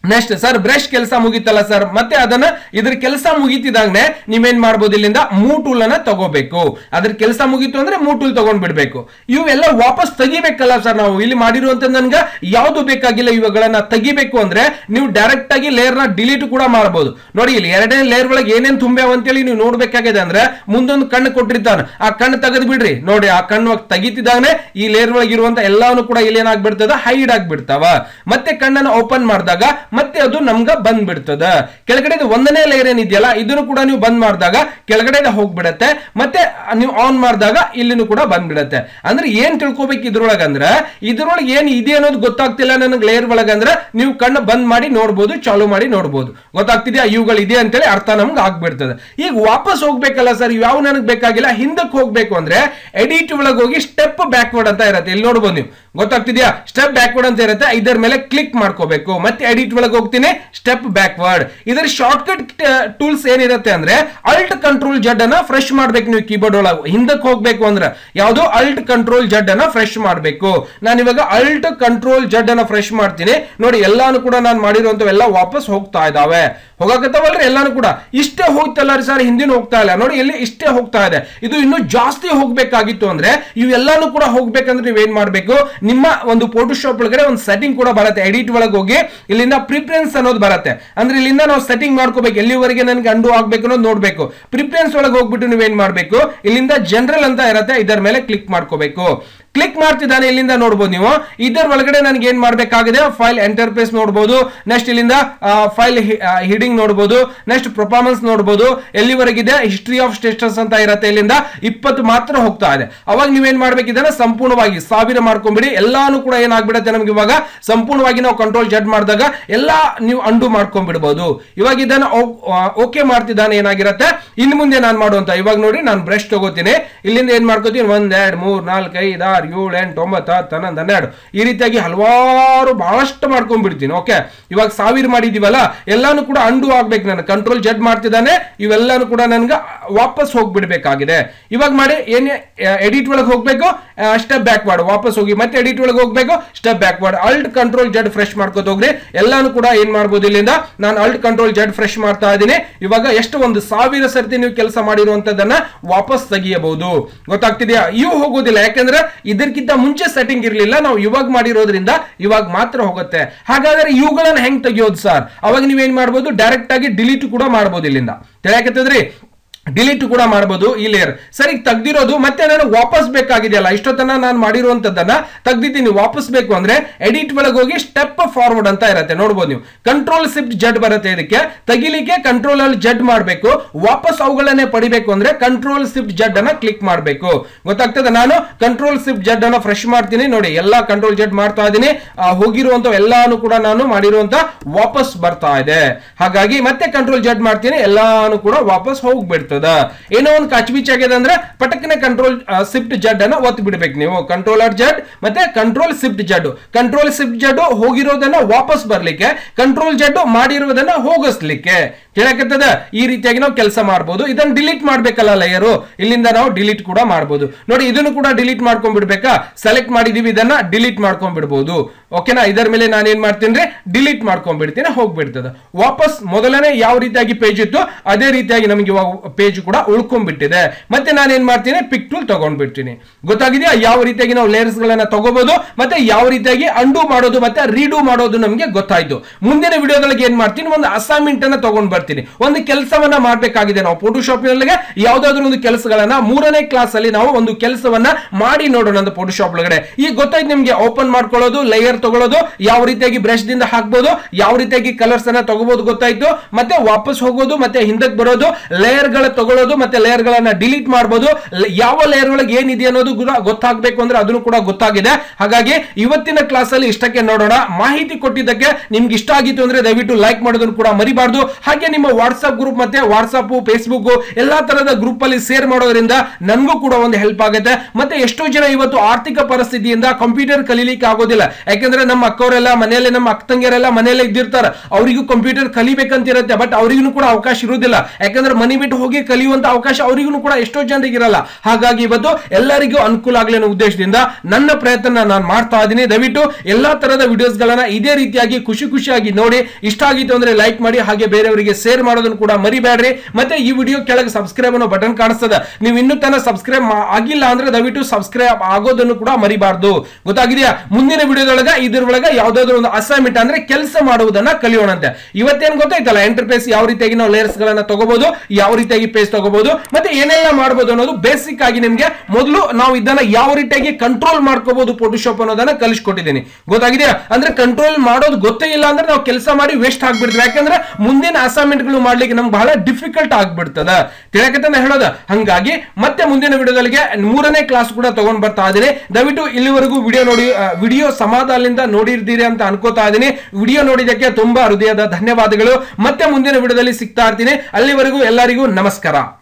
ನೆಕ್ಸ್ಟ್ ಸರ್ ಬ್ರಷ್ ಕೆಲಸ ಮುಗೀತಲ್ಲ ಸರ್ ಮತ್ತೆ ಅದನ್ನ ಇದ್ರ ಕೆಲಸ ಮುಗೀತಿದಾಗನೆ ನೀವೇನ್ ಮಾಡ್ಬೋದು ಇಲ್ಲಿಂದ ಮೂ ಟೂಲ್ ಅನ್ನ ತಗೋಬೇಕು ಅದ್ರ ಕೆಲಸ ಮುಗೀತು ಅಂದ್ರೆ ಮೂ ಟೂಲ್ ತಗೊಂಡ್ ಬಿಡ್ಬೇಕು ಇವೆಲ್ಲ ವಾಪಸ್ ತೆಗಿಬೇಕಲ್ಲ ಸರ್ ನಾವು ಇಲ್ಲಿ ಮಾಡಿರುವಂತ ನನ್ಗೆ ಯಾವ್ದು ಬೇಕಾಗಿಲ್ಲ ಇವುಗಳನ್ನ ತೆಗಿಬೇಕು ಅಂದ್ರೆ ನೀವು ಡೈರೆಕ್ಟ್ ಆಗಿ ಲೇಯರ್ ನ ಡಿಲೀಟ್ ಕೂಡ ಮಾಡಬಹುದು ನೋಡಿ ಇಲ್ಲಿ ಎರಡನೇ ಲೇಯರ್ ಒಳಗೆ ಏನೇನ್ ತುಂಬ್ಯಾವ ಅಂತೇಳಿ ನೀವು ನೋಡ್ಬೇಕಾಗಿದೆ ಅಂದ್ರೆ ಮುಂದೊಂದು ಕಣ್ಣು ಕೊಟ್ಟಿರ್ತಾನೆ ಆ ಕಣ್ಣು ತೆಗೆದು ಬಿಡ್ರಿ ನೋಡಿ ಆ ಕಣ್ಣು ತೆಗಿತಿದ್ದಾಗನೆ ಈ ಲೇಯರ್ ಒಳಗೆ ಇರುವಂತ ಎಲ್ಲಾನು ಕೂಡ ಇಲ್ಲಿ ಏನಾಗ್ಬಿಡ್ತದ ಹೈಡ್ ಆಗ್ಬಿಡ್ತಾವ ಮತ್ತೆ ಕಣ್ಣನ್ನು ಓಪನ್ ಮಾಡಿದಾಗ ಮತ್ತೆ ಅದು ನಮ್ಗ ಬಂದ್ಬಿಡ್ತದ ಕೆಳಗಡೆ ಒಂದನೇ ಲೇಯರ್ ಏನಿದೆಯಲ್ಲ ಇದನ್ನು ಕೂಡ ನೀವು ಬಂದ್ ಮಾಡಿದಾಗ ಕೆಳಗಡೆ ಹೋಗ್ಬಿಡತ್ತೆ ಮತ್ತೆ ನೀವು ಆನ್ ಮಾಡಿದಾಗ ಇಲ್ಲಿನೂ ಕೂಡ ಬಂದ್ಬಿಡತ್ತೆ ಅಂದ್ರೆ ಏನ್ ತಿಳ್ಕೊಬೇಕು ಇದ್ರೊಳಗ ಅಂದ್ರೆ ಇದ್ರೊಳಗೆ ಏನ್ ಇದೆ ಅನ್ನೋದು ಗೊತ್ತಾಗ್ತಿಲ್ಲ ನನಗೆ ಲೇಯರ್ ಒಳಗಂದ್ರೆ ನೀವು ಕಣ್ಣು ಬಂದ್ ಮಾಡಿ ನೋಡ್ಬೋದು ಚಾಲು ಮಾಡಿ ನೋಡ್ಬೋದು ಗೊತ್ತಾಗ್ತಿದ್ಯಾ ಇವುಗಳು ಇದೆ ಅಂತೇಳಿ ಅರ್ಥ ನಮ್ಗೆ ಆಗ್ಬಿಡ್ತದೆ ಈಗ ವಾಪಸ್ ಹೋಗ್ಬೇಕಲ್ಲ ಸರ್ ಯಾವ ನನಗೆ ಬೇಕಾಗಿಲ್ಲ ಹಿಂದಕ್ಕೆ ಹೋಗ್ಬೇಕು ಅಂದ್ರೆ ಎಡಿಟ್ ಒಳಗೆ ಹೋಗಿ ಸ್ಟೆಪ್ ಬ್ಯಾಕ್ವರ್ಡ್ ಅಂತ ಇರುತ್ತೆ ಇಲ್ಲಿ ನೋಡ್ಬೋದು ನೀವು ಗೊತ್ತಾಗ್ತಿದ್ಯಾ ಸ್ಟೆಪ್ ಬ್ಯಾಕ್ವರ್ಡ್ ಅಂತ ಇರುತ್ತೆ ಇದರ ಮೇಲೆ ಕ್ಲಿಕ್ ಮಾಡ್ಕೋಬೇಕು ಮತ್ತೆ ಎಡಿಟ್ ಒಳಗೆ ಹೋಗ್ತೀನಿ ಸ್ಟೆಪ್ ಬ್ಯಾಕ್ವರ್ಡ್ ಇದರ ಶಾರ್ಟ್ಕಟ್ ಟೂಲ್ಸ್ ಏನಿರುತ್ತೆ ಅಂದ್ರೆ ಅಲ್ಟ್ ಕಂಟ್ರೋಲ್ ಜಡ್ ಅನ್ನ ಫ್ರೆಶ್ ಮಾಡ್ಬೇಕು ನೀವು ಕೀಬೋರ್ಡ್ ಒಳಗೆ ಹಿಂದಕ್ಕೆ ಹೋಗ್ಬೇಕು ಅಂದ್ರೆ ಯಾವುದು ಅಲ್ಟ್ ಕಂಟ್ರೋಲ್ ಜಡ್ ಅನ್ನ ಫ್ರೆಶ್ ಮಾಡ್ಬೇಕು ನಾನು ಇವಾಗ ಅಲ್ಟ್ ಕಂಟ್ರೋಲ್ ಜಡ್ ಅನ್ನ ಫ್ರೆಶ್ ಮಾಡ್ತೀನಿ ನೋಡಿ ಎಲ್ಲಾನು ಕೂಡ ನಾನು ಮಾಡಿರುವಂತ ಎಲ್ಲ ವಾಪಸ್ ಹೋಗ್ತಾ ಇದಾವೆ ಹೋಗಕತ್ತವಲ್ರಿ ಎಲ್ಲಾನು ಕೂಡ ಇಷ್ಟೇ ಹೋಗ್ತಲ್ಲ ರೀ ಸರ್ ಹಿಂದಿನ ಹೋಗ್ತಾ ಇಲ್ಲ ನೋಡಿ ಇಲ್ಲಿ ಇಷ್ಟೇ ಹೋಗ್ತಾ ಇದೆ ಇದು ಇನ್ನು ಜಾಸ್ತಿ ಹೋಗ್ಬೇಕಾಗಿತ್ತು ಅಂದ್ರೆ ಇವೆಲ್ಲಾನು ಕೂಡ ಹೋಗ್ಬೇಕಂದ್ರೆ ನೀವೇನ್ ಮಾಡ್ಬೇಕು ನಿಮ್ಮ ಒಂದು ಫೋಟೋಶಾಪ್ ಒಳಗಡೆ ಒಂದು ಸೆಟ್ಟಿಂಗ್ ಕೂಡ ಬರುತ್ತೆ ಎಡಿಟ್ ಒಳಗೆ ಹೋಗಿ ಇಲ್ಲಿಂದ ಪ್ರಿಫರೆನ್ಸ್ ಅನ್ನೋದು ಬರುತ್ತೆ ಅಂದ್ರೆ ಇಲ್ಲಿಂದ ನಾವು ಸೆಟ್ಟಿಂಗ್ ಮಾಡ್ಕೋಬೇಕು ಎಲ್ಲಿವರೆಗೆ ನನಗೆ ಅಂಡು ಆಗ್ಬೇಕು ಅನ್ನೋದು ನೋಡ್ಬೇಕು ಪ್ರಿಫರೆನ್ಸ್ ಒಳಗೆ ಹೋಗ್ಬಿಟ್ಟು ನೀವೇನ್ ಮಾಡ್ಬೇಕು ಇಲ್ಲಿಂದ ಜನರಲ್ ಅಂತ ಇರುತ್ತೆ ಇದರ ಮೇಲೆ ಕ್ಲಿಕ್ ಮಾಡ್ಕೋಬೇಕು ಕ್ಲಿಕ್ ಮಾಡ್ತಿದ್ದಾನೆ ಇಲ್ಲಿಂದ ನೋಡ್ಬೋದು ನೀವು ಇದರ ಒಳಗಡೆ ನನಗೆ ಏನ್ ಮಾಡ್ಬೇಕಾಗಿದೆ ಫೈಲ್ ಎಂಟರ್ಪೇಸ್ ನೋಡ್ಬೋದು ನೆಕ್ಸ್ಟ್ ಇಲ್ಲಿಂದ ಫೈಲ್ ಹಿಡಿಂಗ್ ನೋಡ್ಬೋದು ನೆಕ್ಸ್ಟ್ ಪರ್ಫಾರ್ಮೆನ್ಸ್ ನೋಡ್ಬೋದು ಎಲ್ಲಿವರೆಗಿದೆ ಹಿಸ್ಟ್ರಿ ಆಫ್ ಸ್ಟೇಟಸ್ ಅಂತ ಇರುತ್ತೆ ಇಲ್ಲಿಂದ ಇಪ್ಪತ್ತು ಮಾತ್ರ ಹೋಗ್ತಾ ಇದೆ ಅವಾಗ ನೀವೇನ್ ಮಾಡ್ಬೇಕಿದ್ದಾನೆ ಸಂಪೂರ್ಣವಾಗಿ ಸಾವಿರ ಮಾಡ್ಕೊಂಡ್ಬಿಡಿ ಎಲ್ಲಾನು ಕೂಡ ಏನಾಗ್ಬಿಡುತ್ತೆ ನಮ್ಗೆ ಇವಾಗ ಸಂಪೂರ್ಣವಾಗಿ ನಾವು ಕಂಟ್ರೋಲ್ ಜಡ್ ಮಾಡಿದಾಗ ಎಲ್ಲಾ ನೀವು ಅಂಡು ಮಾಡ್ಕೊಂಡ್ಬಿಡ್ಬೋದು ಇವಾಗ ಇದನ್ನ ಓಕೆ ಮಾಡ್ತಿದ್ದಾನೆ ಏನಾಗಿರುತ್ತೆ ಇನ್ನು ಮುಂದೆ ನಾನು ಮಾಡುವಂತ ಇವಾಗ ನೋಡಿ ನಾನು ಬ್ರಷ್ ತಗೋತೀನಿ ಇಲ್ಲಿಂದ ಏನ್ ಮಾಡ್ಕೋತೀನಿ ಒಂದ್ ಎರಡ್ ಮೂರ್ ನಾಲ್ಕು ಐದು ಆರು ಏಳು ಎಂಟು ಒಂಬತ್ತು ಹತ್ತು ಹನ್ನೊಂದು ಹನ್ನೆರಡು ಈ ರೀತಿಯಾಗಿ ಹಲವಾರು ಬಹಳಷ್ಟು ಮಾಡ್ಕೊಂಡ್ಬಿಡ್ತೀನಿ ಓಕೆ ಇವಾಗ ಸಾವಿರ ಮಾಡಿದೀವಲ್ಲ ಎಲ್ಲಾನು ಕೂಡ ಅಂಡು ಆಗ್ಬೇಕು ನಾನು ಕಂಟ್ರೋಲ್ ಜಡ್ ಮಾಡ್ತಿದ್ದಾನೆ ಇವೆಲ್ಲಾನು ಕೂಡ ನನ್ಗೆ ವಾಪಸ್ ಹೋಗ್ಬಿಡ್ಬೇಕಾಗಿದೆ ಇವಾಗ ಮಾಡಿ ಏನೇ ಎಡಿಟ್ ಒಳಗೆ ಹೋಗ್ಬೇಕು ಸ್ಟೆಪ್ ಬ್ಯಾಕ್ವರ್ಡ್ ವಾಪಸ್ ಹೋಗಿ ಮತ್ತೆ ಎಡಿಟ್ ಒಳಗೆ ಹೋಗ್ಬೇಕು step backward alt control Z fresh ಮಾಡ್ಕೋತ ಹೋಗ್ರಿ ಎಲ್ಲಾನು ಕೂಡ ಏನ್ ಮಾಡ್ಬೋದು ಇಲ್ಲಿಂದ ನಾನು ಅಲ್ಟ್ ಕಂಟ್ರೋಲ್ ಜಡ್ ಫ್ರೆಶ್ ಮಾಡ್ತಾ ಇದ್ದೀನಿ ಇವಾಗ ಎಷ್ಟು ಒಂದು ಸಾವಿರ ಸರ್ತಿ ನೀವು ಕೆಲಸ ಮಾಡಿರುವಂತದನ್ನ ವಾಪಸ್ ತೆಗಿಯಬಹುದು ಗೊತ್ತಾಗ್ತಿದೆಯಾ ಇವು ಹೋಗೋದಿಲ್ಲ ಯಾಕಂದ್ರೆ ಇದಕ್ಕಿಂತ ಮುಂಚೆ ಸೆಟ್ಟಿಂಗ್ ಇರಲಿಲ್ಲ ನಾವು ಇವಾಗ ಮಾಡಿರೋದ್ರಿಂದ ಇವಾಗ ಮಾತ್ರ ಹೋಗುತ್ತೆ ಹಾಗಾದ್ರೆ ಇವುಗಳನ್ನ ಹೆಂಗ್ ತೆಗಿಯೋದು ಸರ್ ಅವಾಗ ನೀವೇನ್ ಮಾಡ್ಬೋದು ಡೈರೆಕ್ಟ್ ಆಗಿ ಡಿಲೀಟ್ ಕೂಡ ಮಾಡ್ಬೋದು ಇಲ್ಲಿಂದ ತಿಳಿಯಾಕತ್ತದ್ರಿ ಡಿಲೀಟ್ ಕೂಡ ಮಾಡಬಹುದು ಈ ಲೇಯರ್ ಸರಿ ತೆಗ್ದಿರೋದು ಮತ್ತೆ ನಾನು ವಾಪಸ್ ಬೇಕಾಗಿದೆಯಲ್ಲ ಇಷ್ಟೊತ್ತನ ನಾನು ಮಾಡಿರುವಂತದ್ದನ್ನ ತೆಗ್ದಿದ್ದೀನಿ ವಾಪಸ್ ಬೇಕು ಅಂದ್ರೆ ಎಡಿಟ್ ಒಳಗೆ ಹೋಗಿ ಸ್ಟೆಪ್ ಫಾರ್ವರ್ಡ್ ಅಂತ ಇರುತ್ತೆ ನೋಡ್ಬೋದು ನೀವು ಕಂಟ್ರೋಲ್ ಶಿಫ್ಟ್ ಜಡ್ ಬರುತ್ತೆ ಇದಕ್ಕೆ ತೆಗಿಲಿಕ್ಕೆ ಕಂಟ್ರೋಲ್ ಅಲ್ಲಿ ಜಡ್ ಮಾಡಬೇಕು ವಾಪಸ್ ಅವುಗಳನ್ನೇ ಪಡಿಬೇಕು ಅಂದ್ರೆ ಕಂಟ್ರೋಲ್ ಶಿಫ್ಟ್ ಜಡ್ ಅನ್ನ ಕ್ಲಿಕ್ ಮಾಡಬೇಕು ಗೊತ್ತಾಗ್ತದೆ ನಾನು ಕಂಟ್ರೋಲ್ ಶಿಫ್ಟ್ ಜಡ್ ಅನ್ನ ಫ್ರೆಶ್ ಮಾಡ್ತೀನಿ ನೋಡಿ ಎಲ್ಲಾ ಕಂಟ್ರೋಲ್ ಜಡ್ ಮಾಡ್ತಾ ಇದ್ದೀನಿ ಹೋಗಿರುವಂತ ಎಲ್ಲಾನು ಕೂಡ ನಾನು ಮಾಡಿರುವಂತ ವಾಪಸ್ ಬರ್ತಾ ಇದೆ ಹಾಗಾಗಿ ಮತ್ತೆ ಕಂಟ್ರೋಲ್ ಜಡ್ ಮಾಡ್ತೀನಿ ಎಲ್ಲಾನು ಕೂಡ ವಾಪಸ್ ಹೋಗ್ಬಿಡ್ತದೆ ಏನೋ ಒಂದು ಕಚ್ಬಿಚ್ ಆಗಿದೆ ಅಂದ್ರೆ ಪಟಕ್ನೆ ಕಂಟ್ರೋಲ್ ಶಿಫ್ಟ್ ಜಡ್ ಅನ್ನ ಒತ್ತಿ ಬಿಡ್ಬೇಕು ನೀವು ಕಂಟ್ರೋಲರ್ ಜಡ್ ಮತ್ತೆ control shift Z control shift Z ಹೋಗಿರೋದನ್ನ ವಾಪಸ್ ಬರ್ಲಿಕ್ಕೆ ಕಂಟ್ರೋಲ್ ಜಡ್ ಮಾಡಿರುವುದನ್ನ ಹೋಗಿಸ್ಲಿಕ್ಕೆ ಹೇಳಕತ್ತದ ಈ ರೀತಿಯಾಗಿ ನಾವು ಕೆಲಸ ಮಾಡಬಹುದು ಇದನ್ನ ಡಿಲೀಟ್ ಮಾಡ್ಬೇಕಲ್ಲ ಲೇಯರು ಇಲ್ಲಿಂದ ನಾವು ಡಿಲೀಟ್ ಕೂಡ ಮಾಡಬಹುದು ನೋಡಿ ಇದನ್ನು ಕೂಡ ಡಿಲೀಟ್ ಮಾಡ್ಕೊಂಡ್ಬಿಡ್ಬೇಕಾ ಸೆಲೆಕ್ಟ್ ಮಾಡಿದೀವಿ ಇದನ್ನ ಡಿಲೀಟ್ ಮಾಡ್ಕೊಂಡ್ಬಿಡ್ಬೋದು ಓಕೆನಾ ಇದರ ಮೇಲೆ ನಾನು ಏನ್ ಮಾಡ್ತೀನಿ ಡಿಲೀಟ್ ಮಾಡ್ಕೊಂಡ್ಬಿಡ್ತೀನಿ ಹೋಗ್ಬಿಡ್ತದ ವಾಪಸ್ ಮೊದಲನೇ ಯಾವ ರೀತಿಯಾಗಿ ಪೇಜ್ ಇತ್ತು ಅದೇ ರೀತಿಯಾಗಿ ನಮಗೆ ಇವಾಗ ಪೇಜ್ ಕೂಡ ಉಳ್ಕೊಂಡ್ಬಿಟ್ಟಿದೆ ಮತ್ತೆ ನಾನು ಏನ್ ಮಾಡ್ತೀನಿ ಪಿಕ್ ಟೂಲ್ ತಗೊಂಡ್ಬಿಡ್ತೀನಿ ಗೊತ್ತಾಗಿದೆಯಾ ಯಾವ ರೀತಿಯಾಗಿ ನಾವು ಲೇಯರ್ಸ್ ಗಳನ್ನ ತಗೋಬಹುದು ಮತ್ತೆ ಯಾವ ರೀತಿಯಾಗಿ ಅಂಡು ಮಾಡೋದು ಮತ್ತೆ ರೀಡು ಮಾಡೋದು ನಮಗೆ ಗೊತ್ತಾಯ್ತು ಮುಂದಿನ ವಿಡಿಯೋಗಳಿಗೆ ಏನ್ ಮಾಡ್ತೀನಿ ಒಂದು ಅಸೈನ್ಮೆಂಟ್ ಅನ್ನ ತಗೊಂಡ್ ಬರ್ತೀನಿ ಒಂದು ಕೆಲಸವನ್ನ ಮಾಡ್ಬೇಕಾಗಿದೆ ನಾವು ಫೋಟೋಶಾಪ್ ನಲ್ಲಿಗೆ ಯಾವ್ದಾದ್ರು ಒಂದು ಕೆಲಸಗಳನ್ನ ಮೂರನೇ ಕ್ಲಾಸ್ ಅಲ್ಲಿ ನಾವು ಒಂದು ಕೆಲಸವನ್ನ ಮಾಡಿ ನೋಡೋಣ ಅಂತ ಫೋಟೋಶಾಪ್ ಒಳಗಡೆ ಈಗ ಗೊತ್ತಾಯ್ತು ನಿಮ್ಗೆ ಓಪನ್ ಮಾಡ್ಕೊಳ್ಳೋದು ಲೇಯರ್ ತಗೊಳ್ಳೋದು ಯಾವ ರೀತಿಯಾಗಿ ಬ್ರಷ್ ದಿಂದ ಹಾಕ್ಬೋದು ಯಾವ ರೀತಿಯಾಗಿ ಕಲರ್ಸ್ ಅನ್ನ ತಗೋಬಹುದು ಗೊತ್ತಾಯ್ತು ಮತ್ತೆ ವಾಪಸ್ ಹೋಗೋದು ಮತ್ತೆ ಹಿಂದಕ್ಕೆ ಬರೋದು ಲೇಯರ್ ಗಳ ತಗೊಳ್ಳೋದು ಮತ್ತೆ ಲೇಯರ್ ಗಳನ್ನ ಡಿಲೀಟ್ ಮಾಡಬಹುದು ಯಾವ ಲೇಯರ್ ಒಳಗೆ ಏನಿದೆ ಅನ್ನೋದು ಕೂಡ ಗೊತ್ತಾಗಬೇಕು ಅಂದ್ರೆ ಅದನ್ನು ಕೂಡ ಗೊತ್ತಾಗಿದೆ ಹಾಗಾಗಿ ಇವತ್ತಿನ ಕ್ಲಾಸ್ ಅಲ್ಲಿ ಇಷ್ಟಕ್ಕೆ ನೋಡೋಣ ಮಾಹಿತಿ ಕೊಟ್ಟಿದ್ದಕ್ಕೆ ನಿಮ್ಗೆ ಇಷ್ಟ ಆಗಿತ್ತು ಅಂದ್ರೆ ದಯವಿಟ್ಟು ಲೈಕ್ ಮಾಡೋದನ್ನು ಕೂಡ ಮರಿಬಾರ್ದು ಹಾಗೆ ನಿಮ್ಮ ವಾಟ್ಸ್ಆಪ್ ಗ್ರೂಪ್ ಮತ್ತೆ ವಾಟ್ಸ್ಆಪ್ ಫೇಸ್ಬುಕ್ ಎಲ್ಲಾ ತರದ ಗ್ರೂಪ್ ಅಲ್ಲಿ ಶೇರ್ ಮಾಡೋದ್ರಿಂದ ನನಗೂ ಕೂಡ ಒಂದು ಹೆಲ್ಪ್ ಆಗುತ್ತೆ ಮತ್ತೆ ಎಷ್ಟೋ ಜನ ಇವತ್ತು ಆರ್ಥಿಕ ಪರಿಸ್ಥಿತಿಯಿಂದ ಕಂಪ್ಯೂಟರ್ ಕಲೀಲಿಕ್ಕೆ ಆಗೋದಿಲ್ಲ ಯಾಕಂದ್ರೆ ನಮ್ಮ ಅಕ್ಕವರೆಲ್ಲ ಮನೆಯಲ್ಲೇ ನಮ್ಮ ಅಕ್ಕ ತಂಗಿಯರೆಲ್ಲ ಮನೆಯಲ್ಲೇ ಇದ್ದಿರ್ತಾರೆ ಅವರಿಗೂ ಕಂಪ್ಯೂಟರ್ ಕಲಿಬೇಕಂತ ಇರುತ್ತೆ ಬಟ್ ಅವರಿಗೂ ಕೂಡ ಅವಕಾಶ ಇರುವುದಿಲ್ಲ ಯಾಕಂದ್ರೆ ಮನೆ ಬಿಟ್ಟು ಹೋಗಿ ಕಲಿಯುವಂತ ಅವಕಾಶ ಅವರಿಗೂ ಕೂಡ ಎಷ್ಟೋ ಜನರಿಗೆ ಇರಲ್ಲ ಹಾಗಾಗಿ ಇವತ್ತು ಎಲ್ಲರಿಗೂ ಅನುಕೂಲ ಆಗಲಿ ಅನ್ನೋ ಉದ್ದೇಶದಿಂದ ನನ್ನ ಪ್ರಯತ್ನ ನಾನು ಮಾಡ್ತಾ ಇದ್ದೀನಿ ದಯವಿಟ್ಟು ಎಲ್ಲಾ ತರದ ವಿಡಿಯೋಸ್ ಗಳನ್ನ ಇದೇ ರೀತಿಯಾಗಿ ಖುಷಿ ಖುಷಿಯಾಗಿ ನೋಡಿ ಇಷ್ಟ ಆಗಿತ್ತು ಅಂದ್ರೆ ಲೈಕ್ ಮಾಡಿ ಹಾಗೆ ಬೇರೆಯವರಿಗೆ ಶೇರ್ ಮಾಡೋದನ್ನು ಕೂಡ ಮರಿಬೇಡ್ರಿ ಮತ್ತೆ ಈ ವಿಡಿಯೋ ಕೆಳಗೆ ಸಬ್ಸ್ಕ್ರೈಬ್ ಅನ್ನೋ ಬಟನ್ ಕಾಣಿಸ್ತದ ನೀವು ಇನ್ನೂ ತನ ಸಬ್ಸ್ಕ್ರೈಬ್ ಆಗಿಲ್ಲ ಅಂದ್ರೆ ದಯವಿಟ್ಟು ಸಬ್ಸ್ಕ್ರೈಬ್ ಆಗೋದನ್ನು ಕೂಡ ಮರಿಬಾರ್ದು ಗೊತ್ತಾಗಿದೆಯಾ ಮುಂದಿನ ವಿಡಿಯೋದೊಳಗ ಇದ್ರೊಳಗ ಯಾವ್ದಾದ್ರು ಒಂದು ಅಸೈನ್ಮೆಂಟ್ ಅಂದ್ರೆ ಕೆಲಸ ಮಾಡುವುದನ್ನ ಕಲಿಯೋಣಂತೆ ಇವತ್ತೇನ್ ಗೊತ್ತಾಯ್ತಲ್ಲ ಎಂಟರ್ಪೇಸ್ ಯಾವ ರೀತಿಯಾಗಿ ನಾವು ಲೇಯರ್ಸ್ ಗಳನ್ನ ತಗೋಬಹುದು ಯಾವ ರೀತಿಯಾಗಿ ಪೇಜ್ ತಗೋಬಹುದು ಮತ್ತೆ ಏನೆಲ್ಲ ಮಾಡಬಹುದು ಅನ್ನೋದು ಬೇಸಿಕ್ ಆಗಿ ನಿಮ್ಗೆ ಮೊದಲು ನಾವು ಇದನ್ನ ಯಾವ ರೀತಿಯಾಗಿ ಕಂಟ್ರೋಲ್ ಮಾಡ್ಕೋಬಹುದು ಫೋಟೋಶಾಪ್ ಅನ್ನೋದನ್ನ ಕಲಿಸ್ಕೊಟ್ಟಿದ್ದೀನಿ ಗೊತ್ತಾಗಿದೆಯಾ ಅಂದ್ರೆ ಕಂಟ್ರೋಲ್ ಮಾಡೋದು ಗೊತ್ತೇ ಇಲ್ಲ ಅಂದ್ರೆ ನಾವು ಕೆಲಸ ಮಾಡಿ ವೇಸ್ಟ್ ಆಗ್ಬಿಡ್ತೀವಿ ಯಾಕಂದ್ರೆ ಮುಂದಿನ ಅಸೈನ್ಮೆಂಟ್ ಗಳು ಮಾಡ್ಲಿಕ್ಕೆ ನಮ್ಗೆ ಬಹಳ ಡಿಫಿಕಲ್ಟ್ ಆಗ್ಬಿಡ್ತದ ತಿಳಕತನ ಹೇಳೋದ ಹಂಗಾಗಿ ಮತ್ತೆ ಮುಂದಿನ ವಿಡಿಯೋದಲ್ಲಿ ಮೂರನೇ ಕ್ಲಾಸ್ ಕೂಡ ತಗೊಂಡ್ ಬರ್ತಾ ಇದ್ದೀನಿ ದಯವಿಟ್ಟು ಇಲ್ಲಿವರೆಗೂ ವಿಡಿಯೋ ನೋಡಿ ವಿಡಿಯೋ ಸಮಾಧಾನದಿಂದ ನೋಡಿರ್ತೀರಿ ಅಂತ ಅನ್ಕೋತಾ ಇದ್ದೀನಿ ವಿಡಿಯೋ ನೋಡಿದಕ್ಕೆ ತುಂಬಾ ಹೃದಯದ ಧನ್ಯವಾದಗಳು ಮತ್ತೆ ಮುಂದಿನ ವಿಡಿಯೋದಲ್ಲಿ ಸಿಗ್ತಾ ಇರ್ತೀನಿ ಅಲ್ಲಿವರೆಗೂ ಎಲ್ಲರಿಗೂ ನಮಸ್ಕಾರ